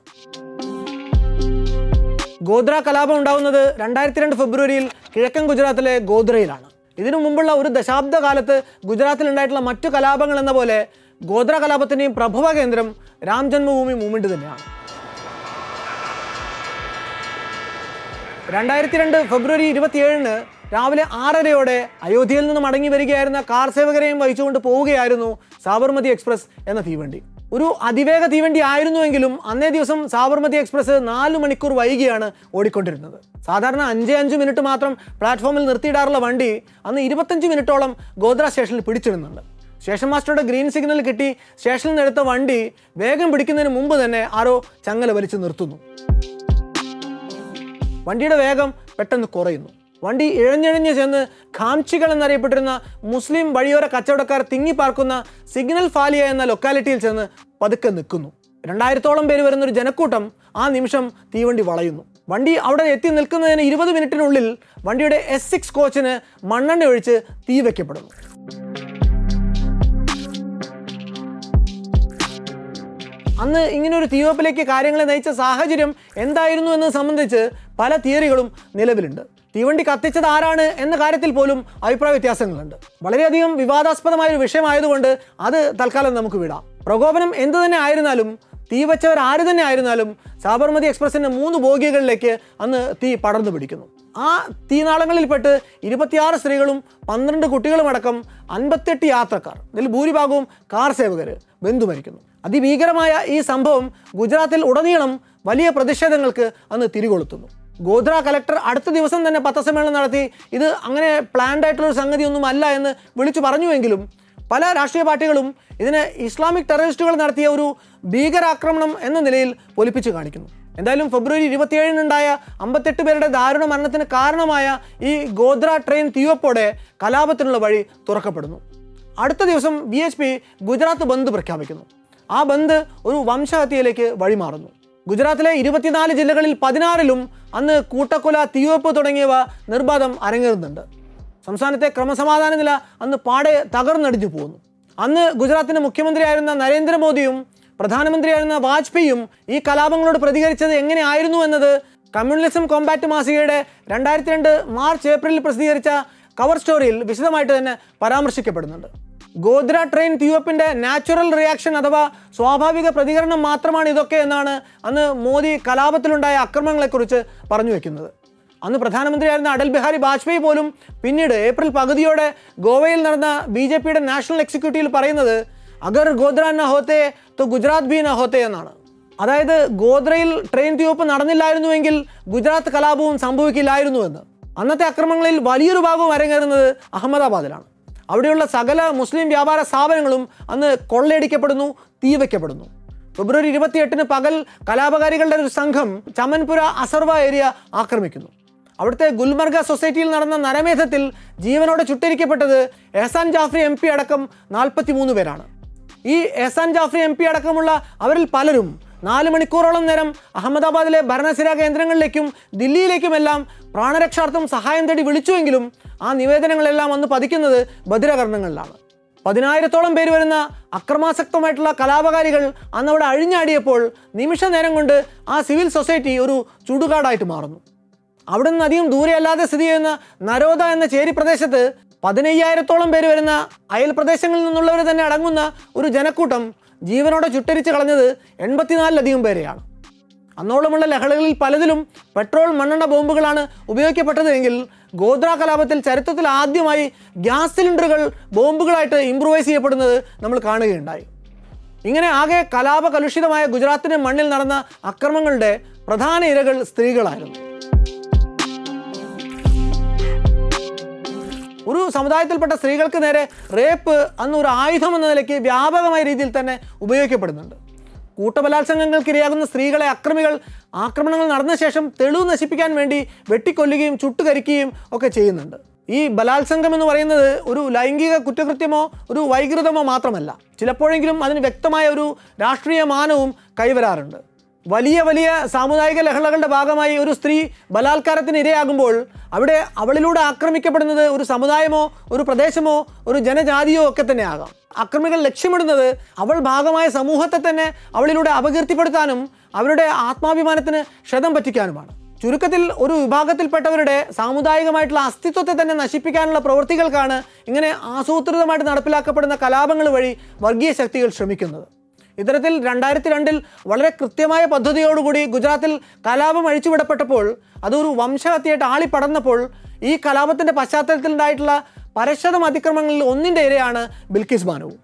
Speaker 1: ഗോദ്ര കലാപം ഉണ്ടാവുന്നത് രണ്ടായിരത്തി രണ്ട് ഫെബ്രുവരിയിൽ കിഴക്കൻ ഗുജറാത്തിലെ ഗോദ്രയിലാണ് ഇതിനു മുമ്പുള്ള ഒരു ദശാബ്ദ കാലത്ത് ഗുജറാത്തിൽ ഉണ്ടായിട്ടുള്ള മറ്റു കലാപങ്ങൾ എന്ന പോലെ ഗോദ്ര കലാപത്തിൻ്റെയും പ്രഭവ കേന്ദ്രം രാം ജന്മഭൂമി മൂവ്മെൻറ്റ് തന്നെയാണ് രണ്ടായിരത്തി രണ്ട് ഫെബ്രുവരി ഇരുപത്തിയേഴിന് രാവിലെ ആറരയോടെ അയോധ്യയിൽ നിന്ന് മടങ്ങി വരികയായിരുന്ന കാർ സേവകരെയും വഹിച്ചുകൊണ്ട് പോവുകയായിരുന്നു സാബർമതി എക്സ്പ്രസ് എന്ന തീവണ്ടി ഒരു അതിവേഗ തീവണ്ടി ആയിരുന്നുവെങ്കിലും അന്നേ ദിവസം സാബർമതി എക്സ്പ്രസ് നാല് മണിക്കൂർ വൈകിയാണ് ഓടിക്കൊണ്ടിരുന്നത് സാധാരണ അഞ്ച് അഞ്ച് മിനിറ്റ് മാത്രം പ്ലാറ്റ്ഫോമിൽ നിർത്തിയിടാറുള്ള വണ്ടി അന്ന് ഇരുപത്തഞ്ച് മിനിറ്റോളം ഗോദ്ര സ്റ്റേഷനിൽ പിടിച്ചിടുന്നുണ്ട് സ്റ്റേഷൻ മാസ്റ്ററുടെ ഗ്രീൻ സിഗ്നൽ കിട്ടി സ്റ്റേഷനിൽ നിന്ന് എടുത്ത വണ്ടി വേഗം പിടിക്കുന്നതിന് മുമ്പ് തന്നെ ആരോ ചങ്ങല വലിച്ചു നിർത്തുന്നു വണ്ടിയുടെ വേഗം പെട്ടെന്ന് കുറയുന്നു വണ്ടി ഇഴഞ്ഞിഴഞ്ഞ് ചെന്ന് ഖാംചികൾ എന്നറിയപ്പെട്ടിരുന്ന മുസ്ലിം വഴിയോര കച്ചവടക്കാർ തിങ്ങിപ്പാർക്കുന്ന സിഗ്നൽ ഫാലിയ എന്ന ലൊക്കാലിറ്റിയിൽ ചെന്ന് പതുക്കെ നിൽക്കുന്നു രണ്ടായിരത്തോളം പേര് വരുന്ന ഒരു ജനക്കൂട്ടം ആ നിമിഷം തീവണ്ടി വളയുന്നു വണ്ടി അവിടെ എത്തി നിൽക്കുന്നതിന് ഇരുപത് മിനിറ്റിനുള്ളിൽ വണ്ടിയുടെ എസ് സിക്സ് കോച്ചിന് മണ്ണെണ്ണ ഒഴിച്ച് തീ വയ്ക്കപ്പെടുന്നു അന്ന് ഇങ്ങനെ ഒരു തീവപ്പിലേക്ക് കാര്യങ്ങളെ നയിച്ച സാഹചര്യം എന്തായിരുന്നു എന്നത് സംബന്ധിച്ച് പല തിയറികളും നിലവിലുണ്ട് തീവണ്ടി കത്തിച്ചത് ആരാണ് എന്ന കാര്യത്തിൽ പോലും അഭിപ്രായ വ്യത്യാസങ്ങളുണ്ട് വളരെയധികം വിവാദാസ്പദമായ ഒരു വിഷയമായതുകൊണ്ട് അത് തൽക്കാലം നമുക്ക് വിടാം പ്രകോപനം എന്തു തന്നെ ആയിരുന്നാലും തീ വെച്ചവർ ആര് തന്നെ ആയിരുന്നാലും സാബർമതി എക്സ്പ്രസിന്റെ മൂന്ന് ബോഗികളിലേക്ക് അന്ന് തീ പടർന്നു പിടിക്കുന്നു ആ തീനാളങ്ങളിൽപ്പെട്ട് ഇരുപത്തിയാറ് സ്ത്രീകളും പന്ത്രണ്ട് കുട്ടികളുമടക്കം അൻപത്തെട്ട് യാത്രക്കാർ ഇതിൽ ഭൂരിഭാഗവും കാർ സേവകർ ബന്ധു മരിക്കുന്നു അതിഭീകരമായ ഈ സംഭവം ഗുജറാത്തിൽ ഉടനീളം വലിയ പ്രതിഷേധങ്ങൾക്ക് അന്ന് തിരികൊളുത്തുന്നു ഗോധ്ര കലക്ടർ അടുത്ത ദിവസം തന്നെ പത്രസമ്മേളനം നടത്തി ഇത് അങ്ങനെ പ്ലാൻഡ് ആയിട്ടുള്ള ഒരു സംഗതിയൊന്നും അല്ല എന്ന് വിളിച്ചു പറഞ്ഞുവെങ്കിലും പല രാഷ്ട്രീയ പാർട്ടികളും ഇതിനെ ഇസ്ലാമിക് ടെററിസ്റ്റുകൾ നടത്തിയ ഒരു ഭീകരാക്രമണം എന്ന നിലയിൽ പൊലിപ്പിച്ച് കാണിക്കുന്നു എന്തായാലും ഫെബ്രുവരി ഇരുപത്തിയേഴിനുണ്ടായ അമ്പത്തെട്ട് പേരുടെ ദാരുണ മരണത്തിന് കാരണമായ ഈ ഗോദ്ര ട്രെയിൻ തീവപ്പോടെ കലാപത്തിനുള്ള വഴി തുറക്കപ്പെടുന്നു അടുത്ത ദിവസം V H P Gujarat bandh പ്രഖ്യാപിക്കുന്നു ആ ബന്ദ് ഒരു വംശഹത്യയിലേക്ക് വഴിമാറുന്നു ഗുജറാത്തിലെ ഇരുപത്തിനാല് ജില്ലകളിൽ പതിനാറിലും അന്ന് കൂട്ടക്കൊല തീവെപ്പ് തുടങ്ങിയവ നിർബാധം അരങ്ങേറുന്നുണ്ട് സംസ്ഥാനത്തെ ക്രമസമാധാന നില അന്ന് പാടെ തകർന്നടിഞ്ഞു പോകുന്നു അന്ന് ഗുജറാത്തിൻ്റെ മുഖ്യമന്ത്രിയായിരുന്ന നരേന്ദ്രമോദിയും പ്രധാനമന്ത്രിയായിരുന്ന വാജ്പേയിയും ഈ കലാപങ്ങളോട് പ്രതികരിച്ചത് എങ്ങനെയായിരുന്നു എന്നത് കമ്മ്യൂണിസം കോമ്പാറ്റ് മാസികയുടെ രണ്ടായിരത്തി രണ്ട് മാർച്ച് ഏപ്രിലിൽ പ്രസിദ്ധീകരിച്ച കവർ സ്റ്റോറിയിൽ വിശദമായിട്ട് തന്നെ പരാമർശിക്കപ്പെടുന്നുണ്ട് ഗോദ്ര ട്രെയിൻ തീവപ്പിന്റെ നാച്ചുറൽ റിയാക്ഷൻ അഥവാ സ്വാഭാവിക പ്രതികരണം മാത്രമാണ് ഇതൊക്കെ എന്നാണ് അന്ന് മോദി കലാപത്തിലുണ്ടായ അക്രമങ്ങളെക്കുറിച്ച് പറഞ്ഞു വെക്കുന്നത് അന്ന് പ്രധാനമന്ത്രിയായിരുന്ന അടൽ ബിഹാരി വാജ്പേയി പോലും പിന്നീട് ഏപ്രിൽ പകുതിയോടെ ഗോവയിൽ നടന്ന ബി ജെ പിയുടെ നാഷണൽ എക്സിക്യൂട്ടീവിൽ പറയുന്നത് അഗർ ഗോദ്ര ന ഹോത്തെ തോ ഗുജറാത്ത് ബി ന ഹോത്തെ എന്നാണ് അതായത് ഗോദ്രയിൽ ട്രെയിൻ തീവപ്പ് നടന്നില്ലായിരുന്നുവെങ്കിൽ ഗുജറാത്ത് കലാപവും സംഭവിക്കില്ലായിരുന്നു എന്ന് അന്നത്തെ അക്രമങ്ങളിൽ വലിയൊരു ഭാഗവും അരങ്ങേറുന്നത് അഹമ്മദാബാദിലാണ് അവിടെയുള്ള സകല മുസ്ലിം വ്യാപാര സ്ഥാപനങ്ങളും അന്ന് കൊള്ളയടിക്കപ്പെടുന്നു തീ വയ്ക്കപ്പെടുന്നു ഫെബ്രുവരി ഇരുപത്തിയെട്ടിന് പകൽ കലാപകാരികളുടെ ഒരു സംഘം ചമൻപുര അസർവ ഏരിയ ആക്രമിക്കുന്നു അവിടുത്തെ ഗുൽമർഗ സൊസൈറ്റിയിൽ നടന്ന നരമേധത്തിൽ ജീവനോടെ ചുട്ടരിക്കപ്പെട്ടത് എഹസാൻ ജാഫ്രി എം പി അടക്കം നാൽപ്പത്തി മൂന്ന് പേരാണ് ഈ എഹസാൻ ജാഫ്രി എം പി അടക്കമുള്ള അവരിൽ പലരും നാല് മണിക്കൂറോളം നേരം അഹമ്മദാബാദിലെ ഭരണസിര കേന്ദ്രങ്ങളിലേക്കും ദില്ലിയിലേക്കുമെല്ലാം പ്രാണരക്ഷാർത്ഥം സഹായം തേടി വിളിച്ചുവെങ്കിലും ആ നിവേദനങ്ങളെല്ലാം അന്ന് പതിക്കുന്നത് ഭദ്രകർണങ്ങളിലാണ് പതിനായിരത്തോളം പേര് വരുന്ന അക്രമാസക്തമായിട്ടുള്ള കലാപകാരികൾ അന്ന് അവിടെ അഴിഞ്ഞാടിയപ്പോൾ നിമിഷ നേരം കൊണ്ട് ആ സിവിൽ സൊസൈറ്റി ഒരു ചുടുകാടായിട്ട് മാറുന്നു അവിടെ നിന്ന് അധികം ദൂരെയല്ലാതെ സ്ഥിതി ചെയ്യുന്ന നരോദ എന്ന ചേരി പ്രദേശത്ത് പതിനയ്യായിരത്തോളം പേര് വരുന്ന അയൽ പ്രദേശങ്ങളിൽ നിന്നുള്ളവർ തന്നെ അടങ്ങുന്ന ഒരു ജനക്കൂട്ടം ജീവനോടെ ചുട്ടരിച്ച് കളഞ്ഞത് എൺപത്തിനാലിലധികം പേരെയാണ് അന്നോളമുള്ള ലഹളകളിൽ പലതിലും പെട്രോൾ മണ്ണെണ്ണ ബോംബുകളാണ് ഉപയോഗിക്കപ്പെട്ടത് എങ്കിൽ ഗോദ്ര കലാപത്തിൽ ചരിത്രത്തിൽ ആദ്യമായി ഗ്യാസ് സിലിണ്ടറുകൾ ബോംബുകളായിട്ട് ഇംപ്രൂവൈസ് ചെയ്യപ്പെടുന്നത് നമ്മൾ കാണുകയുണ്ടായി ഇങ്ങനെ ആകെ കലാപ കലുഷിതമായ ഗുജറാത്തിൻ്റെ മണ്ണിൽ നടന്ന അക്രമങ്ങളുടെ പ്രധാന ഇരകൾ സ്ത്രീകളായിരുന്നു ഒരു സമുദായത്തിൽപ്പെട്ട സ്ത്രീകൾക്ക് നേരെ റേപ്പ് അന്ന് ഒരു ആയുധം എന്ന നിലയ്ക്ക് വ്യാപകമായ രീതിയിൽ തന്നെ ഉപയോഗിക്കപ്പെടുന്നുണ്ട് കൂട്ടബലാത്സംഗങ്ങൾക്ക് ഇരയാകുന്ന സ്ത്രീകളെ അക്രമികൾ ആക്രമണങ്ങൾ നടന്ന ശേഷം തെളിവ് നശിപ്പിക്കാൻ വേണ്ടി വെട്ടിക്കൊല്ലുകയും ചുട്ടുകരിക്കുകയും ഒക്കെ ചെയ്യുന്നുണ്ട് ഈ ബലാത്സംഗം എന്ന് പറയുന്നത് ഒരു ലൈംഗിക കുറ്റകൃത്യമോ ഒരു വൈകൃതമോ മാത്രമല്ല ചിലപ്പോഴെങ്കിലും അതിന് വ്യക്തമായ ഒരു രാഷ്ട്രീയ മാനവും കൈവരാറുണ്ട് വലിയ വലിയ സാമുദായിക ലഹളകളുടെ ഭാഗമായി ഒരു സ്ത്രീ ബലാത്കാരത്തിന് ഇരയാകുമ്പോൾ അവിടെ അവളിലൂടെ ആക്രമിക്കപ്പെടുന്നത് ഒരു സമുദായമോ ഒരു പ്രദേശമോ ഒരു ജനജാതിയോ ഒക്കെ തന്നെ ആകാം അക്രമികൾ ലക്ഷ്യമിടുന്നത് അവൾ ഭാഗമായ സമൂഹത്തെ തന്നെ അവളിലൂടെ അപകീർത്തിപ്പെടുത്താനും അവരുടെ ആത്മാഭിമാനത്തിന് ക്ഷതം പറ്റിക്കാനുമാണ് ചുരുക്കത്തിൽ ഒരു വിഭാഗത്തിൽപ്പെട്ടവരുടെ സാമുദായികമായിട്ടുള്ള അസ്തിത്വത്തെ തന്നെ നശിപ്പിക്കാനുള്ള പ്രവൃത്തികൾക്കാണ് ഇങ്ങനെ ആസൂത്രിതമായിട്ട് നടപ്പിലാക്കപ്പെടുന്ന കലാപങ്ങൾ വഴി വർഗീയ ശക്തികൾ ശ്രമിക്കുന്നത് ഇത്തരത്തിൽ രണ്ടായിരത്തി രണ്ടിൽ വളരെ കൃത്യമായ പദ്ധതിയോടുകൂടി ഗുജറാത്തിൽ കലാപം അഴിച്ചുവിടപ്പെട്ടപ്പോൾ അതൊരു വംശഹത്യയായിട്ട് ആളിപ്പടർന്നപ്പോൾ ഈ കലാപത്തിൻ്റെ പശ്ചാത്തലത്തിൽ ഉണ്ടായിട്ടുള്ള പരശതം അതിക്രമങ്ങളിൽ ഒന്നിൻ്റെ ഇരയാണ് ബിൽക്കിസ് ബാനുവും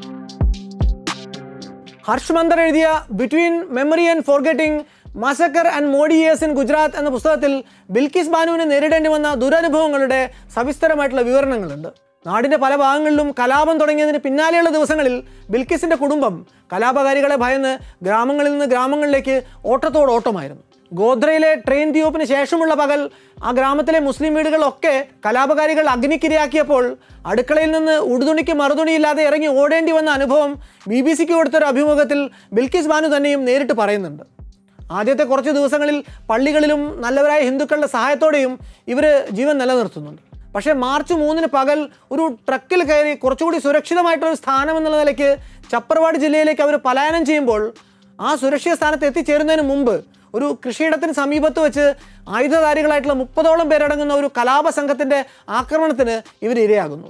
Speaker 1: ഹർഷ് മന്ദർ എഴുതിയ between memory and forgetting massacre and Modi years in Gujarat എന്ന പുസ്തകത്തിൽ ബിൽക്കിസ് ബാനുവിന് നേരിടേണ്ടി വന്ന ദുരനുഭവങ്ങളുടെ സവിസ്തരമായിട്ടുള്ള വിവരണങ്ങളുണ്ട് നാടിൻ്റെ പല ഭാഗങ്ങളിലും കലാപം തുടങ്ങിയതിന് പിന്നാലെയുള്ള ദിവസങ്ങളിൽ ബിൽക്കിസിൻ്റെ കുടുംബം കലാപകാരികളെ ഭയന്ന് ഗ്രാമങ്ങളിൽ നിന്ന് ഗ്രാമങ്ങളിലേക്ക് ഓട്ടത്തോടോട്ടമായിരുന്നു ഗോദ്രയിലെ ട്രെയിൻ ദ്വീപിന് ശേഷമുള്ള പകൽ ആ ഗ്രാമത്തിലെ മുസ്ലിം വീടുകളൊക്കെ കലാപകാരികൾ അഗ്നിക്കിരയാക്കിയപ്പോൾ അടുക്കളയിൽ നിന്ന് ഉടുതുണിക്ക് മറുതുണിയില്ലാതെ ഇറങ്ങി ഓടേണ്ടി വന്ന അനുഭവം ബി ബി സിക്ക് കൊടുത്തൊരു അഭിമുഖത്തിൽ ബിൽക്കിസ് ബാനു തന്നെയും നേരിട്ട് പറയുന്നുണ്ട് ആദ്യത്തെ കുറച്ച് ദിവസങ്ങളിൽ പള്ളികളിലും നല്ലവരായ ഹിന്ദുക്കളുടെ സഹായത്തോടെയും ഇവർ ജീവൻ നിലനിർത്തുന്നുണ്ട് പക്ഷേ മാർച്ച് മൂന്നിന് പകൽ ഒരു ട്രക്കിൽ കയറി കുറച്ചുകൂടി സുരക്ഷിതമായിട്ടൊരു സ്ഥാനം എന്നുള്ള നിലയ്ക്ക് ചപ്പർവാട് ജില്ലയിലേക്ക് അവർ പലായനം ചെയ്യുമ്പോൾ ആ സുരക്ഷിത സ്ഥാനത്ത് എത്തിച്ചേരുന്നതിന് മുമ്പ് ഒരു കൃഷിയിടത്തിന് സമീപത്ത് വെച്ച് ആയുധധാരികളായിട്ടുള്ള മുപ്പതോളം പേരടങ്ങുന്ന ഒരു കലാപ സംഘത്തിൻ്റെ ആക്രമണത്തിന് ഇവർ ഇരയാകുന്നു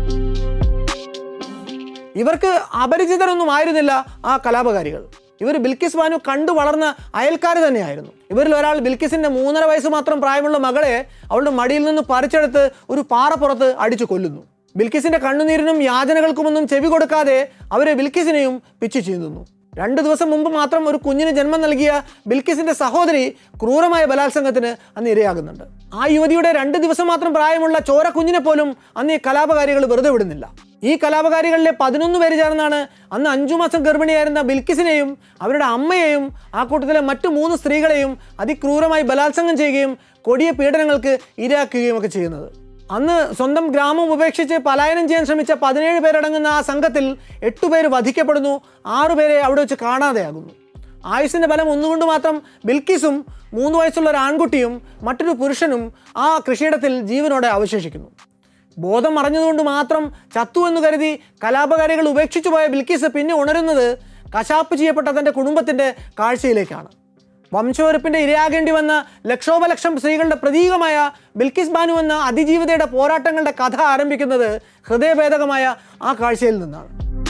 Speaker 1: ഇവർക്ക് അപരിചിതരൊന്നും ആയിരുന്നില്ല ആ കലാപകാരികൾ ഇവർ ബിൽക്കിസ് ബാനു കണ്ടു വളർന്ന അയൽക്കാർ തന്നെയായിരുന്നു ഇവരിൽ ഒരാൾ ബിൽക്കിസിന്റെ മൂന്നര വയസ്സ് മാത്രം പ്രായമുള്ള മകളെ അവളുടെ മടിയിൽ നിന്ന് പറിച്ചെടുത്ത് ഒരു പാറപ്പുറത്ത് അടിച്ചു കൊല്ലുന്നു ബിൽക്കിസിന്റെ കണ്ണുനീരിനും യാചനകൾക്കുമൊന്നും ചെവി കൊടുക്കാതെ അവരെ ബിൽക്കിസിനെയും പിച്ചു ചീന്തുന്നു രണ്ടു ദിവസം മുമ്പ് മാത്രം ഒരു കുഞ്ഞിന് ജന്മം നൽകിയ ബിൽക്കിസിന്റെ സഹോദരി ക്രൂരമായ ബലാത്സംഗത്തിന് അന്ന് ഇരയാകുന്നുണ്ട് ആ യുവതിയുടെ രണ്ട് ദിവസം മാത്രം പ്രായമുള്ള ചോര കുഞ്ഞിനെ പോലും അന്ന് ഈ കലാപകാരികൾ വെറുതെ വിടുന്നില്ല ഈ കലാപകാരികളിലെ പതിനൊന്ന് പേര് ചേർന്നാണ് അന്ന് അഞ്ചു മാസം ഗർഭിണിയായിരുന്ന ബിൽക്കിസിനെയും അവരുടെ അമ്മയെയും ആ കൂട്ടത്തിലെ മറ്റു മൂന്ന് സ്ത്രീകളെയും അതിക്രൂരമായി ബലാത്സംഗം ചെയ്യുകയും കൊടിയ പീഡനങ്ങൾക്ക് ഇരയാക്കുകയും ഒക്കെ ചെയ്യുന്നത് അന്ന് സ്വന്തം ഗ്രാമം ഉപേക്ഷിച്ച് പലായനം ചെയ്യാൻ ശ്രമിച്ച പതിനേഴ് പേരടങ്ങുന്ന ആ സംഘത്തിൽ എട്ടുപേര് വധിക്കപ്പെടുന്നു ആറുപേരെ അവിടെ വെച്ച് കാണാതെയാകുന്നു ആയുസിന്റെ ബലം ഒന്നുകൊണ്ട് മാത്രം ബിൽക്കിസും മൂന്ന് വയസ്സുള്ള ഒരു ആൺകുട്ടിയും മറ്റൊരു പുരുഷനും ആ കൃഷിയിടത്തിൽ ജീവനോടെ അവശേഷിക്കുന്നു ബോധം മറഞ്ഞതുകൊണ്ട് മാത്രം ചത്തു എന്ന് കരുതി കലാപകാരികൾ ഉപേക്ഷിച്ചു പോയ ബിൽക്കിസ് പിന്നെ ഉണരുന്നത് കശാപ്പ് ചെയ്യപ്പെട്ട തൻ്റെ കുടുംബത്തിൻ്റെ കാഴ്ചയിലേക്കാണ് വംശവെറുപ്പിന്റെ ഇരയാകേണ്ടി വന്ന ലക്ഷോപലക്ഷം സ്ത്രീകളുടെ പ്രതീകമായ ബിൽക്കിസ് ബാനു എന്ന അതിജീവിതയുടെ പോരാട്ടങ്ങളുടെ കഥ ആരംഭിക്കുന്നത് ഹൃദയഭേദകമായ ആ കാഴ്ചയിൽ നിന്നാണ്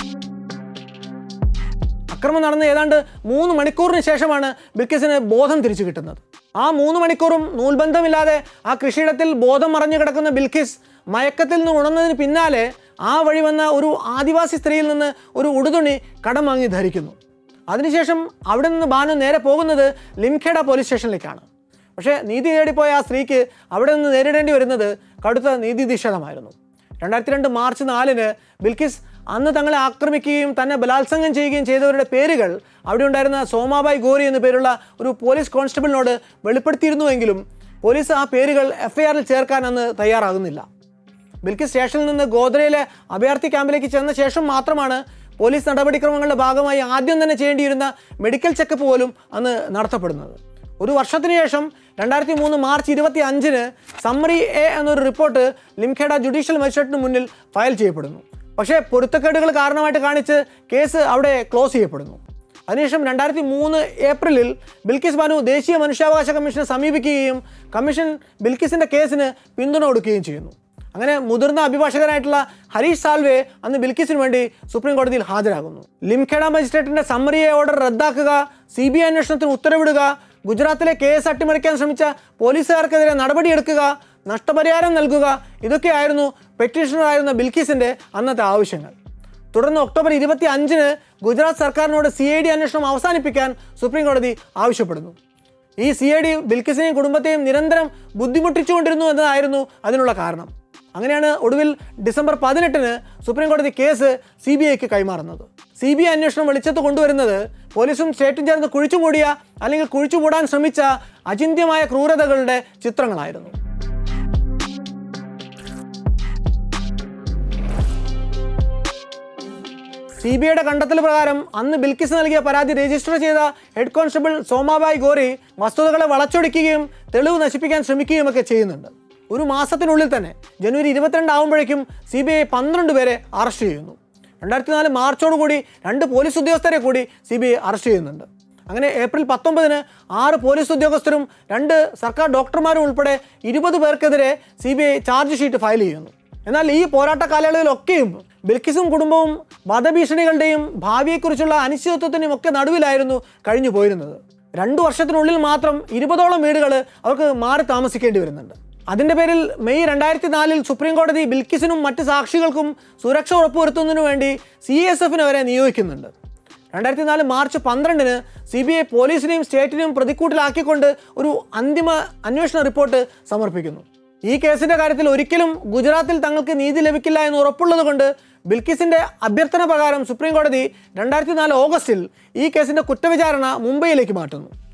Speaker 1: അക്രമം നടന്ന് ഏതാണ്ട് മൂന്ന് മണിക്കൂറിന് ശേഷമാണ് ബിൽക്കിസിന് ബോധം തിരിച്ചു കിട്ടുന്നത് ആ മൂന്ന് മണിക്കൂറും നൂൽബന്ധമില്ലാതെ ആ കൃഷിയിടത്തിൽ ബോധം മറഞ്ഞു കിടക്കുന്ന ബിൽക്കിസ് മയക്കത്തിൽ നിന്ന് ഉണർന്നതിന് പിന്നാലെ ആ വഴി വന്ന ഒരു ആദിവാസി സ്ത്രീയിൽ നിന്ന് ഒരു ഉടുതുണി കടം വാങ്ങി ധരിക്കുന്നു അതിനുശേഷം അവിടെ നിന്ന് ബാനു നേരെ പോകുന്നത് ലിംഖേഡ പോലീസ് സ്റ്റേഷനിലേക്കാണ് പക്ഷേ നീതി തേടിപ്പോയ ആ സ്ത്രീക്ക് അവിടെ നിന്ന് നേരിടേണ്ടി വരുന്നത് കടുത്ത നീതി നിഷേധമായിരുന്നു രണ്ടായിരത്തി രണ്ട് മാർച്ച് നാലിന് ബിൽക്കിസ് അന്ന് തങ്ങളെ ആക്രമിക്കുകയും തന്നെ ബലാത്സംഗം ചെയ്യുകയും ചെയ്തവരുടെ പേരുകൾ അവിടെ ഉണ്ടായിരുന്ന സോമാബായ് ഗോരി എന്ന പേരുള്ള ഒരു പോലീസ് കോൺസ്റ്റബിളിനോട് വെളിപ്പെടുത്തിയിരുന്നുവെങ്കിലും പോലീസ് ആ പേരുകൾ എഫ്ഐആറിൽ ചേർക്കാൻ അന്ന് തയ്യാറാകുന്നില്ല ബിൽക്കിസ് സ്റ്റേഷനിൽ നിന്ന് ഗോദ്രയിലെ അഭയാർത്ഥി ക്യാമ്പിലേക്ക് ചെന്ന ശേഷം മാത്രമാണ് പോലീസ് നടപടിക്രമങ്ങളുടെ ഭാഗമായി ആദ്യം തന്നെ ചെയ്യേണ്ടിയിരുന്ന മെഡിക്കൽ ചെക്കപ്പ് പോലും അന്ന് നടത്തപ്പെടുന്നത് ഒരു വർഷത്തിന് ശേഷം രണ്ടായിരത്തി മൂന്ന് മാർച്ച് ഇരുപത്തി അഞ്ചിന് സമ്മറി എ എന്നൊരു റിപ്പോർട്ട് ലിംഖേഡ ജുഡീഷ്യൽ മജിസ്ട്രേറ്റിന് മുന്നിൽ ഫയൽ ചെയ്യപ്പെടുന്നു പക്ഷേ പൊരുത്തക്കേടുകൾ കാരണമായിട്ട് കാണിച്ച് കേസ് അവിടെ ക്ലോസ് ചെയ്യപ്പെടുന്നു അതിനുശേഷം രണ്ടായിരത്തി മൂന്ന് ഏപ്രിലിൽ ബിൽക്കിസ് ബാനു ദേശീയ മനുഷ്യാവകാശ കമ്മീഷനെ സമീപിക്കുകയും കമ്മീഷൻ ബിൽക്കിസിന്റെ കേസിന് പിന്തുണ കൊടുക്കുകയും ചെയ്യുന്നു അങ്ങനെ മുതിർന്ന അഭിഭാഷകനായിട്ടുള്ള ഹരീഷ് സാൽവെ അന്ന് ബിൽക്കിസിന് വേണ്ടി സുപ്രീം കോടതിയിൽ ഹാജരാകുന്നു ലിംഖേഡ മജിസ്ട്രേറ്റിന്റെ സമ്മറിയെ ഓർഡർ റദ്ദാക്കുക സി ബി ഐ അന്വേഷണത്തിന് ഉത്തരവിടുക ഗുജറാത്തിലെ കേസ് അട്ടിമറിക്കാൻ ശ്രമിച്ച പോലീസുകാർക്കെതിരെ നടപടിയെടുക്കുക നഷ്ടപരിഹാരം നൽകുക ഇതൊക്കെയായിരുന്നു പെറ്റീഷണറായിരുന്ന ബിൽക്കിസിന്റെ അന്നത്തെ ആവശ്യങ്ങൾ തുടർന്ന് ഒക്ടോബർ ഇരുപത്തി അഞ്ചിന് ഗുജറാത്ത് സർക്കാരിനോട് സി ഐ ഡി അന്വേഷണം അവസാനിപ്പിക്കാൻ സുപ്രീം കോടതി ആവശ്യപ്പെടുന്നു ഈ സി ഐ ഡി ബിൽക്കിസിനെയും കുടുംബത്തെയും നിരന്തരം ബുദ്ധിമുട്ടിച്ചുകൊണ്ടിരുന്നു എന്നതായിരുന്നു അതിനുള്ള കാരണം അങ്ങനെയാണ് ഒടുവിൽ ഡിസംബർ പതിനെട്ടിന് സുപ്രീം കോടതി കേസ് സി ബി ഐക്ക് കൈമാറുന്നത് സി ബി ഐ അന്വേഷണം വെളിച്ചത്ത് കൊണ്ടുവരുന്നത് പോലീസും സ്റ്റേറ്റും ചേർന്ന് കുഴിച്ചുമൂടിയ അല്ലെങ്കിൽ കുഴിച്ചുമൂടാൻ ശ്രമിച്ച അചിന്ത്യമായ ക്രൂരതകളുടെ ചിത്രങ്ങളായിരുന്നു സി ബി ഐയുടെ കണ്ടെത്തൽ പ്രകാരം അന്ന് ബിൽക്കിസ് നൽകിയ പരാതി രജിസ്റ്റർ ചെയ്ത ഹെഡ് കോൺസ്റ്റബിൾ സോമാബായ് ഗോറി വസ്തുതകളെ വളച്ചൊടിക്കുകയും തെളിവ് നശിപ്പിക്കാൻ ശ്രമിക്കുകയും ഒക്കെ ചെയ്യുന്നുണ്ട് ഒരു മാസത്തിനുള്ളിൽ തന്നെ ജനുവരി ഇരുപത്തിരണ്ട് ആകുമ്പോഴേക്കും സി ബി ഐ പന്ത്രണ്ട് പേരെ അറസ്റ്റ് ചെയ്യുന്നു രണ്ടായിരത്തി നാല് മാർച്ചോടുകൂടി രണ്ട് പോലീസ് ഉദ്യോഗസ്ഥരെ കൂടി സി ബി ഐ അറസ്റ്റ് ചെയ്യുന്നുണ്ട് അങ്ങനെ ഏപ്രിൽ പത്തൊമ്പതിന് ആറ് പോലീസ് ഉദ്യോഗസ്ഥരും രണ്ട് സർക്കാർ ഡോക്ടർമാരും ഉൾപ്പെടെ ഇരുപത് പേർക്കെതിരെ C B I charge sheet file ചെയ്യുന്നു എന്നാൽ ഈ പോരാട്ട കാലയളവിലൊക്കെയും ബിൽക്കിസും കുടുംബവും വധഭീഷണികളുടെയും ഭാവിയെക്കുറിച്ചുള്ള അനിശ്ചിതത്വത്തിനും ഒക്കെ നടുവിലായിരുന്നു കഴിഞ്ഞു പോയിരുന്നത് രണ്ടു വർഷത്തിനുള്ളിൽ മാത്രം ഇരുപതോളം വീടുകൾ അവർക്ക് മാറി താമസിക്കേണ്ടി വരുന്നുണ്ട് അതിന്റെ പേരിൽ മെയ് രണ്ടായിരത്തി നാലിൽ സുപ്രീം കോടതി ബിൽക്കിസിനും മറ്റ് സാക്ഷികൾക്കും സുരക്ഷ ഉറപ്പുവരുത്തുന്നതിനു വേണ്ടി സി എസ് എഫിനെ വരെ നിയോഗിക്കുന്നുണ്ട് രണ്ടായിരത്തി നാല് മാർച്ച് പന്ത്രണ്ടിന് സി ബി ഐ പോലീസിനെയും സ്റ്റേറ്റിനെയും പ്രതിക്കൂട്ടിലാക്കിക്കൊണ്ട് ഒരു അന്തിമ അന്വേഷണ റിപ്പോർട്ട് സമർപ്പിക്കുന്നു ഈ കേസിന്റെ കാര്യത്തിൽ ഒരിക്കലും ഗുജറാത്തിൽ തങ്ങൾക്ക് നീതി ലഭിക്കില്ല എന്ന് ഉറപ്പുള്ളത് കൊണ്ട് ബിൽക്കിസിന്റെ അഭ്യർത്ഥന പ്രകാരം സുപ്രീം കോടതി രണ്ടായിരത്തി നാല് ഓഗസ്റ്റിൽ ഈ കേസിന്റെ കുറ്റവിചാരണ മുംബൈയിലേക്ക് മാറ്റുന്നു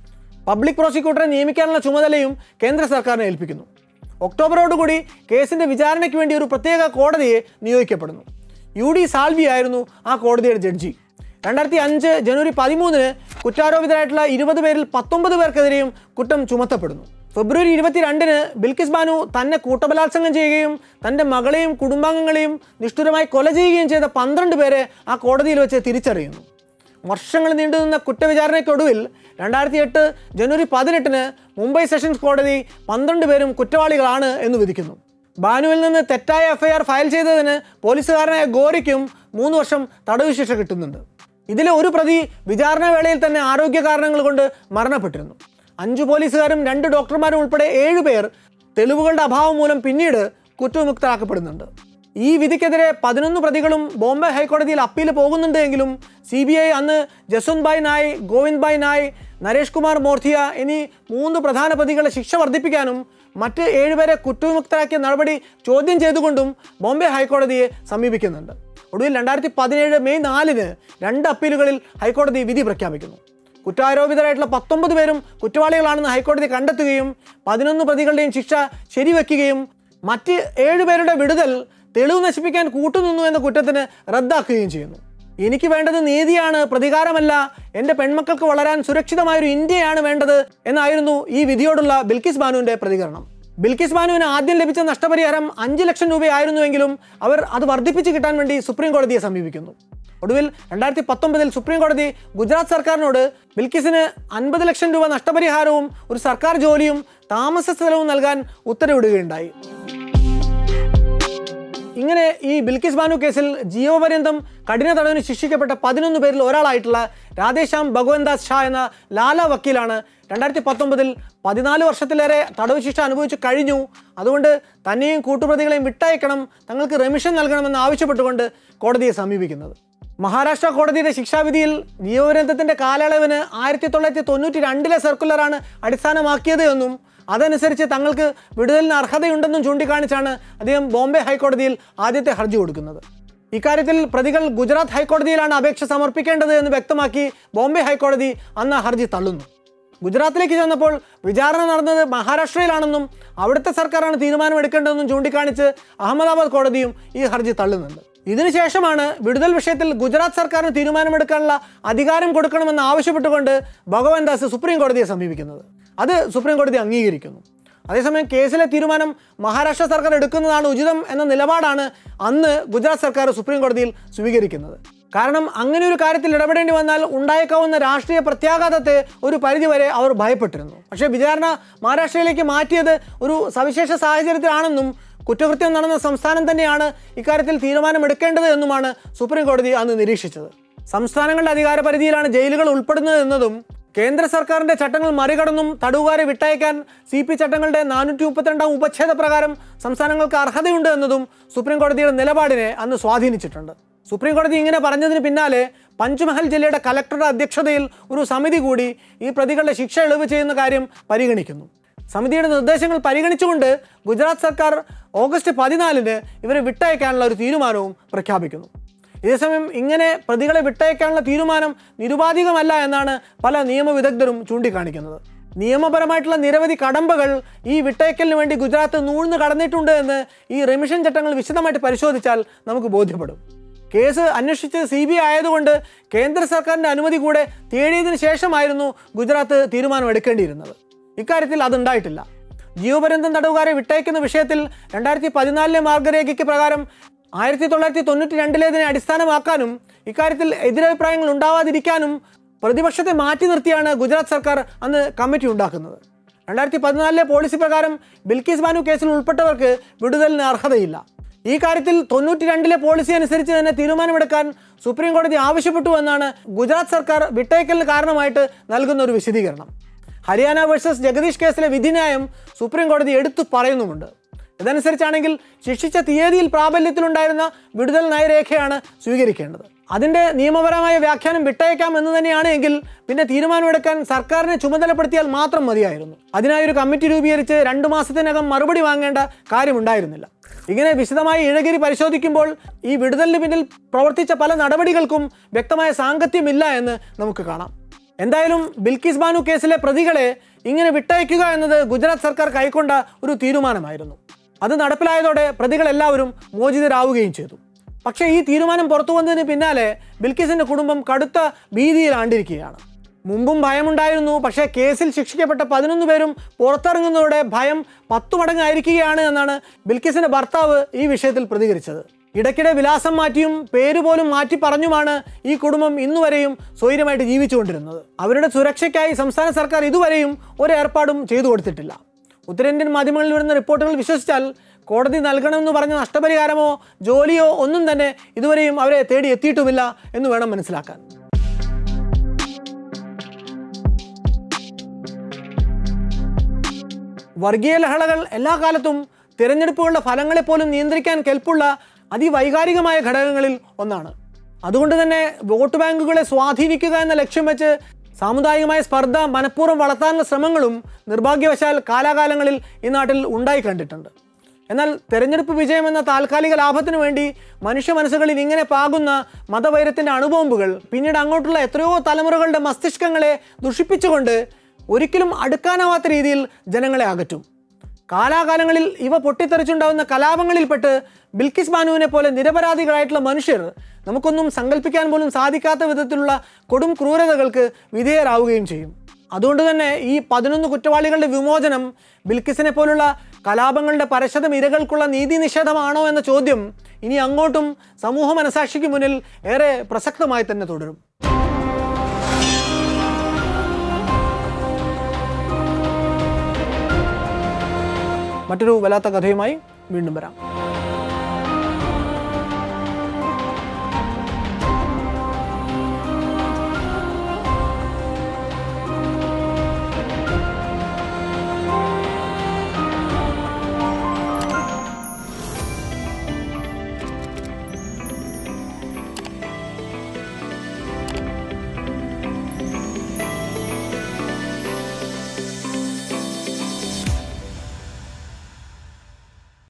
Speaker 1: പബ്ലിക് പ്രോസിക്യൂട്ടറെ നിയമിക്കാനുള്ള ചുമതലയും കേന്ദ്ര സർക്കാരിനെ ഏൽപ്പിക്കുന്നു ഒക്ടോബറോടുകൂടി കേസിന്റെ വിചാരണയ്ക്ക് വേണ്ടി ഒരു പ്രത്യേക കോടതിയെ നിയോഗിക്കപ്പെടുന്നു യു ഡി സാൽവി ആയിരുന്നു ആ കോടതിയുടെ ജഡ്ജി രണ്ടായിരത്തി അഞ്ച് ജനുവരി പതിമൂന്നിന് കുറ്റാരോപിതരായിട്ടുള്ള ഇരുപത് പേരിൽ പത്തൊമ്പത് പേർക്കെതിരെയും കുറ്റം ചുമത്തപ്പെടുന്നു ഫെബ്രുവരി ഇരുപത്തിരണ്ടിന് ബിൽക്കിസ് ബാനു തന്നെ കൂട്ടബലാത്സംഗം ചെയ്യുകയും തൻ്റെ മകളെയും കുടുംബാംഗങ്ങളെയും നിഷ്ഠുരമായി കൊല ചെയ്യുകയും ചെയ്ത പന്ത്രണ്ട് പേരെ ആ കോടതിയിൽ വെച്ച് തിരിച്ചറിയുന്നു വർഷങ്ങൾ നീണ്ടുനിന്ന കുറ്റവിചാരണയ്ക്കൊടുവിൽ രണ്ടായിരത്തി എട്ട് ജനുവരി പതിനെട്ടിന് മുംബൈ സെഷൻസ് കോടതി പന്ത്രണ്ട് പേരും കുറ്റവാളികളാണ് എന്ന് വിധിക്കുന്നു ബാനുവിൽ നിന്ന് തെറ്റായ എഫ്ഐആർ ഫയൽ ചെയ്തതിന് പോലീസുകാരനായ ഗോരിക്കും മൂന്ന് വർഷം തടവ് ശിക്ഷ കിട്ടുന്നുണ്ട് ഇതിലെ ഒരു പ്രതി വിചാരണ വേളയിൽ തന്നെ ആരോഗ്യ കാരണങ്ങൾ കൊണ്ട് മരണപ്പെട്ടിരുന്നു അഞ്ചു പോലീസുകാരും രണ്ട് ഡോക്ടർമാരും ഉൾപ്പെടെ ഏഴുപേർ തെളിവുകളുടെ അഭാവം മൂലം പിന്നീട് കുറ്റവിമുക്തരാക്കപ്പെടുന്നുണ്ട് ഈ വിധിക്കെതിരെ പതിനൊന്ന് പ്രതികളും ബോംബെ ഹൈക്കോടതിയിൽ അപ്പീൽ പോകുന്നുണ്ട് എങ്കിലും സി ബി ഐ അന്ന് ജസ്വന്ത് ഭായ് നായ് ഗോവിന്ദ് ഭായ് നായ് നരേഷ് കുമാർ മോർത്തിയ എന്നീ മൂന്ന് പ്രധാന പ്രതികളെ ശിക്ഷ വർദ്ധിപ്പിക്കാനും മറ്റ് ഏഴുപേരെ കുറ്റവിമുക്തരാക്കിയ നടപടി ചോദ്യം ചെയ്തുകൊണ്ടും ബോംബെ ഹൈക്കോടതിയെ സമീപിക്കുന്നുണ്ട് ഒടുവിൽ രണ്ടായിരത്തി പതിനേഴ് മെയ് നാലിന് രണ്ട് അപ്പീലുകളിൽ ഹൈക്കോടതി വിധി പ്രഖ്യാപിക്കുന്നു കുറ്റാരോപിതരായിട്ടുള്ള പത്തൊമ്പത് പേരും കുറ്റവാളികളാണെന്ന് ഹൈക്കോടതി കണ്ടെത്തുകയും പതിനൊന്ന് പ്രതികളുടെയും ശിക്ഷ ശരിവെക്കുകയും മറ്റ് ഏഴുപേരുടെ വിടുതൽ തെളിവ് നശിപ്പിക്കാൻ കൂട്ടുനിന്നു എന്ന കുറ്റത്തിന് റദ്ദാക്കുകയും ചെയ്യുന്നു എനിക്ക് വേണ്ടത് നീതിയാണ് പ്രതികാരമല്ല എൻ്റെ പെൺമക്കൾക്ക് വളരാൻ സുരക്ഷിതമായൊരു ഇന്ത്യയാണ് വേണ്ടത് എന്നായിരുന്നു ഈ വിധിയോടുള്ള ബിൽക്കിസ് ബാനുവിൻ്റെ പ്രതികരണം ബിൽക്കിസ് ബാനുവിന് ആദ്യം ലഭിച്ച നഷ്ടപരിഹാരം അഞ്ച് ലക്ഷം രൂപയായിരുന്നുവെങ്കിലും അവർ അത് വർദ്ധിപ്പിച്ച് കിട്ടാൻ വേണ്ടി സുപ്രീം കോടതിയെ സമീപിക്കുന്നു ഒടുവിൽ രണ്ടായിരത്തി പത്തൊമ്പതിൽ സുപ്രീം കോടതി ഗുജറാത്ത് സർക്കാരിനോട് ബിൽക്കിസിന് അൻപത് ലക്ഷം രൂപ നഷ്ടപരിഹാരവും ഒരു സർക്കാർ ജോലിയും താമസ സ്ഥലവും നൽകാൻ ഉത്തരവിടുകയുണ്ടായി ഇങ്ങനെ ഈ ബിൽക്കിസ് ബാനു കേസിൽ ജീവപര്യന്തം കഠിന തടവിന് ശിക്ഷിക്കപ്പെട്ട പതിനൊന്ന് പേരിൽ ഒരാളായിട്ടുള്ള രാധേശ്യാം ഭഗവന്ദാസ് ഷാ എന്ന ലാല വക്കീലാണ് രണ്ടായിരത്തി പത്തൊമ്പതിൽ പതിനാല് വർഷത്തിലേറെ തടവ് ശിക്ഷ അനുഭവിച്ചു കഴിഞ്ഞു അതുകൊണ്ട് തന്നെയും കൂട്ടുപ്രതികളെയും വിട്ടയക്കണം തങ്ങൾക്ക് റെമിഷൻ നൽകണമെന്ന് ആവശ്യപ്പെട്ടുകൊണ്ട് കോടതിയെ സമീപിക്കുന്നത് മഹാരാഷ്ട്ര കോടതിയുടെ ശിക്ഷാവിധിയിൽ ജീവപര്യന്തത്തിന്റെ കാലയളവിന് ആയിരത്തി തൊള്ളായിരത്തി തൊണ്ണൂറ്റി രണ്ടിലെ സർക്കുലറാണ് അടിസ്ഥാനമാക്കിയത് എന്നും അതനുസരിച്ച് തങ്ങൾക്ക് വിടുതലിന് അർഹതയുണ്ടെന്നും ചൂണ്ടിക്കാണിച്ചാണ് അദ്ദേഹം ബോംബെ ഹൈക്കോടതിയിൽ ആദ്യത്തെ ഹർജി കൊടുക്കുന്നത് ഇക്കാര്യത്തിൽ പ്രതികൾ ഗുജറാത്ത് ഹൈക്കോടതിയിലാണ് അപേക്ഷ സമർപ്പിക്കേണ്ടത് എന്ന് വ്യക്തമാക്കി ബോംബെ ഹൈക്കോടതി അന്ന് ആ ഹർജി തള്ളുന്നു ഗുജറാത്തിലേക്ക് ചെന്നപ്പോൾ വിചാരണ നടന്നത് മഹാരാഷ്ട്രയിലാണെന്നും അവിടുത്തെ സർക്കാരാണ് തീരുമാനമെടുക്കേണ്ടതെന്നും ചൂണ്ടിക്കാണിച്ച് അഹമ്മദാബാദ് കോടതിയും ഈ ഹർജി തള്ളുന്നുണ്ട് ഇതിനുശേഷമാണ് വിടുതൽ വിഷയത്തിൽ ഗുജറാത്ത് സർക്കാരിന് തീരുമാനമെടുക്കാനുള്ള അധികാരം കൊടുക്കണമെന്ന് ആവശ്യപ്പെട്ടുകൊണ്ട് ഭഗവാൻ ദാസ് സുപ്രീം കോടതിയെ സമീപിക്കുന്നത് അത് സുപ്രീം കോടതി അംഗീകരിക്കുന്നു അതേസമയം കേസിലെ തീരുമാനം മഹാരാഷ്ട്ര സർക്കാർ എടുക്കുന്നതാണ് ഉചിതം എന്ന നിലപാടാണ് അന്ന് ഗുജറാത്ത് സർക്കാർ സുപ്രീം കോടതിയിൽ സ്വീകരിക്കുന്നത് കാരണം അങ്ങനെ ഒരു കാര്യത്തിൽ ഇടപെടേണ്ടി വന്നാൽ ഉണ്ടായേക്കാവുന്ന രാഷ്ട്രീയ പ്രത്യാഘാതത്തെ ഒരു പരിധിവരെ അവർ ഭയപ്പെട്ടിരുന്നു പക്ഷേ വിചാരണ മഹാരാഷ്ട്രയിലേക്ക് മാറ്റിയത് ഒരു സവിശേഷ സാഹചര്യത്തിലാണെന്നും കുറ്റകൃത്യം നടന്ന സംസ്ഥാനം തന്നെയാണ് ഇക്കാര്യത്തിൽ തീരുമാനമെടുക്കേണ്ടത് എന്നുമാണ് സുപ്രീം കോടതി അന്ന് നിരീക്ഷിച്ചത് സംസ്ഥാനങ്ങളുടെ അധികാര പരിധിയിലാണ് ജയിലുകൾ ഉൾപ്പെടുന്നത് എന്നതും കേന്ദ്ര സർക്കാരിന്റെ ചട്ടങ്ങൾ മറികടന്നും തടവുകാരെ വിട്ടയക്കാൻ സി പി ചട്ടങ്ങളുടെ നാനൂറ്റി മുപ്പത്തിരണ്ടാം ഉപച്ഛേദ പ്രകാരം സംസ്ഥാനങ്ങൾക്ക് അർഹതയുണ്ട് എന്നതും സുപ്രീം കോടതിയുടെ നിലപാടിനെ അന്ന് സ്വാധീനിച്ചിട്ടുണ്ട് സുപ്രീം കോടതി ഇങ്ങനെ പറഞ്ഞതിന് പിന്നാലെ പഞ്ച്മഹൽ ജില്ലയുടെ കലക്ടറുടെ അധ്യക്ഷതയിൽ ഒരു സമിതി കൂടി ഈ പ്രതികളുടെ ശിക്ഷ ഇളവ് ചെയ്യുന്ന കാര്യം പരിഗണിക്കുന്നു സമിതിയുടെ നിർദ്ദേശങ്ങൾ പരിഗണിച്ചുകൊണ്ട് ഗുജറാത്ത് സർക്കാർ ഓഗസ്റ്റ് പതിനാലിന് ഇവരെ വിട്ടയക്കാനുള്ള ഒരു തീരുമാനവും പ്രഖ്യാപിക്കുന്നു ഇതേസമയം ഇങ്ങനെ പ്രതികളെ വിട്ടയക്കാനുള്ള തീരുമാനം നിരുപാധികമല്ല എന്നാണ് പല നിയമവിദഗ്ധരും ചൂണ്ടിക്കാണിക്കുന്നത് നിയമപരമായിട്ടുള്ള നിരവധി കടമ്പകൾ ഈ വിട്ടയക്കലിന് വേണ്ടി ഗുജറാത്ത് നൂഴ്ന്ന് കടന്നിട്ടുണ്ട് എന്ന് ഈ റെമിഷൻ ചട്ടങ്ങൾ വിശദമായിട്ട് പരിശോധിച്ചാൽ നമുക്ക് ബോധ്യപ്പെടും കേസ് അന്വേഷിച്ച് സി ബി ഐ ആയതുകൊണ്ട് കേന്ദ്ര സർക്കാരിൻ്റെ അനുമതി കൂടെ തേടിയതിനു ശേഷമായിരുന്നു ഗുജറാത്ത് തീരുമാനമെടുക്കേണ്ടിയിരുന്നത് ഇക്കാര്യത്തിൽ അതുണ്ടായിട്ടില്ല ജീവപര്യന്തം തടവുകാരെ വിട്ടയക്കുന്ന വിഷയത്തിൽ രണ്ടായിരത്തി പതിനാലിലെ മാർഗരേഖയ്ക്ക് പ്രകാരം ആയിരത്തി തൊള്ളായിരത്തി തൊണ്ണൂറ്റി രണ്ടിലേതിനെ അടിസ്ഥാനമാക്കാനും ഇക്കാര്യത്തിൽ എതിരഭിപ്രായങ്ങൾ ഉണ്ടാവാതിരിക്കാനും പ്രതിപക്ഷത്തെ മാറ്റി നിർത്തിയാണ് ഗുജറാത്ത് സർക്കാർ അന്ന് കമ്മിറ്റി ഉണ്ടാക്കുന്നത് രണ്ടായിരത്തി പതിനാലിലെ പോളിസി പ്രകാരം ബിൽക്കീസ് ബാനു കേസിൽ ഉൾപ്പെട്ടവർക്ക് വിടുതലിന് അർഹതയില്ല ഈ കാര്യത്തിൽ തൊണ്ണൂറ്റി രണ്ടിലെ പോളിസി അനുസരിച്ച് തന്നെ തീരുമാനമെടുക്കാൻ സുപ്രീം കോടതി ആവശ്യപ്പെട്ടു എന്നാണ് ഗുജറാത്ത് സർക്കാർ വിട്ടയക്കലിന് കാരണമായിട്ട് നൽകുന്ന ഒരു വിശദീകരണം ഹരിയാന വേഴ്സസ് ജഗദീഷ് കേസിലെ വിധിന്യായം സുപ്രീം കോടതി എടുത്തു പറയുന്നുമുണ്ട് ഇതനുസരിച്ചാണെങ്കിൽ ശിക്ഷിച്ച തീയതിയിൽ പ്രാബല്യത്തിലുണ്ടായിരുന്ന വിടുതൽ നയരേഖയാണ് സ്വീകരിക്കേണ്ടത് അതിൻ്റെ നിയമപരമായ വ്യാഖ്യാനം വിട്ടയക്കാം എന്ന് തന്നെയാണ് എങ്കിൽ പിന്നെ തീരുമാനമെടുക്കാൻ സർക്കാരിനെ ചുമതലപ്പെടുത്തിയാൽ മാത്രം മതിയായിരുന്നു അതിനായി ഒരു കമ്മിറ്റി രൂപീകരിച്ച് രണ്ടു മാസത്തിനകം മറുപടി വാങ്ങേണ്ട കാര്യമുണ്ടായിരുന്നില്ല ഇങ്ങനെ വിശദമായി ഇഴകിരി പരിശോധിക്കുമ്പോൾ ഈ വിടുതലിന് പിന്നിൽ പ്രവർത്തിച്ച പല നടപടികൾക്കും വ്യക്തമായ സാങ്കത്യമില്ല എന്ന് നമുക്ക് കാണാം എന്തായാലും ബിൽക്കിസ് ബാനു കേസിലെ പ്രതികളെ ഇങ്ങനെ വിട്ടയക്കുക എന്നത് ഗുജറാത്ത് സർക്കാർ കൈക്കൊണ്ട ഒരു തീരുമാനമായിരുന്നു അത് നടപ്പിലായതോടെ പ്രതികളെല്ലാവരും മോചിതരാവുകയും ചെയ്തു പക്ഷേ ഈ തീരുമാനം പുറത്തു വന്നതിന് പിന്നാലെ ബിൽക്കിസിന്റെ കുടുംബം കടുത്ത ഭീതിയിലാണ്ടിരിക്കുകയാണ് മുമ്പും ഭയമുണ്ടായിരുന്നു പക്ഷേ കേസിൽ ശിക്ഷിക്കപ്പെട്ട പതിനൊന്ന് പേരും പുറത്തിറങ്ങുന്നതോടെ ഭയം പത്തു മടങ്ങായിരിക്കുകയാണ് എന്നാണ് ബിൽക്കിസിന്റെ ഭർത്താവ് ഈ വിഷയത്തിൽ പ്രതികരിച്ചത് ഇടയ്ക്കിടെ വിലാസം മാറ്റിയും പേര് പോലും മാറ്റി പറഞ്ഞുമാണ് ഈ കുടുംബം ഇന്നുവരെയും സ്വൈര്യമായിട്ട് ജീവിച്ചുകൊണ്ടിരുന്നത് അവരുടെ സുരക്ഷയ്ക്കായി സംസ്ഥാന സർക്കാർ ഇതുവരെയും ഒരു ഏർപ്പാടും ചെയ്തു കൊടുത്തിട്ടില്ല ഉത്തരേന്ത്യൻ മാധ്യമങ്ങളിൽ വരുന്ന റിപ്പോർട്ടുകൾ വിശ്വസിച്ചാൽ കോടതി നൽകണമെന്ന് പറഞ്ഞ നഷ്ടപരിഹാരമോ ജോലിയോ ഒന്നും തന്നെ ഇതുവരെയും അവരെ തേടി എത്തിയിട്ടുമില്ല എന്ന് വേണം മനസ്സിലാക്കാൻ വർഗീയ ലഹളകൾ എല്ലാ കാലത്തും തിരഞ്ഞെടുപ്പുകളുടെ ഫലങ്ങളെ പോലും നിയന്ത്രിക്കാൻ കെൽപ്പുള്ള അതിവൈകാരികമായ ഘടകങ്ങളിൽ ഒന്നാണ് അതുകൊണ്ട് തന്നെ വോട്ട് ബാങ്കുകളെ സ്വാധീനിക്കുക എന്ന ലക്ഷ്യം വെച്ച് സാമുദായികമായ സ്പർദ്ധ മനഃപൂർവ്വം വളർത്താനുള്ള ശ്രമങ്ങളും നിർഭാഗ്യവശാൽ കാലാകാലങ്ങളിൽ ഈ നാട്ടിൽ ഉണ്ടായി കണ്ടിട്ടുണ്ട് എന്നാൽ തെരഞ്ഞെടുപ്പ് വിജയം എന്ന താൽക്കാലിക ലാഭത്തിനു വേണ്ടി മനുഷ്യ മനസ്സുകളിൽ ഇങ്ങനെ പാകുന്ന മതവൈരത്തിൻ്റെ അണുബോംബുകൾ പിന്നീട് അങ്ങോട്ടുള്ള എത്രയോ തലമുറകളുടെ മസ്തിഷ്കങ്ങളെ ദുഷിപ്പിച്ചുകൊണ്ട് ഒരിക്കലും അടുക്കാനാവാത്ത രീതിയിൽ ജനങ്ങളെ അകറ്റും കാലാകാലങ്ങളിൽ ഇവ പൊട്ടിത്തെറിച്ചുണ്ടാവുന്ന കലാപങ്ങളിൽപ്പെട്ട് ബിൽക്കിസ് ബാനുവിനെ പോലെ നിരപരാധികളായിട്ടുള്ള മനുഷ്യർ നമുക്കൊന്നും സങ്കല്പിക്കാൻ പോലും സാധിക്കാത്ത വിധത്തിലുള്ള കൊടും ക്രൂരതകൾക്ക് വിധേയരാവുകയും ചെയ്യും അതുകൊണ്ട് തന്നെ ഈ പതിനൊന്ന് കുറ്റവാളികളുടെ വിമോചനം ബിൽക്കിസിനെ പോലുള്ള കലാപങ്ങളുടെ പരശതം ഇരകൾക്കുള്ള നീതി നിഷേധമാണോ എന്ന ചോദ്യം ഇനി അങ്ങോട്ടും സമൂഹ മനസാക്ഷിക്ക് മുന്നിൽ ഏറെ പ്രസക്തമായി തന്നെ തുടരും മറ്റൊരു വല്ലാത്ത കഥയുമായി വീണ്ടും വരാം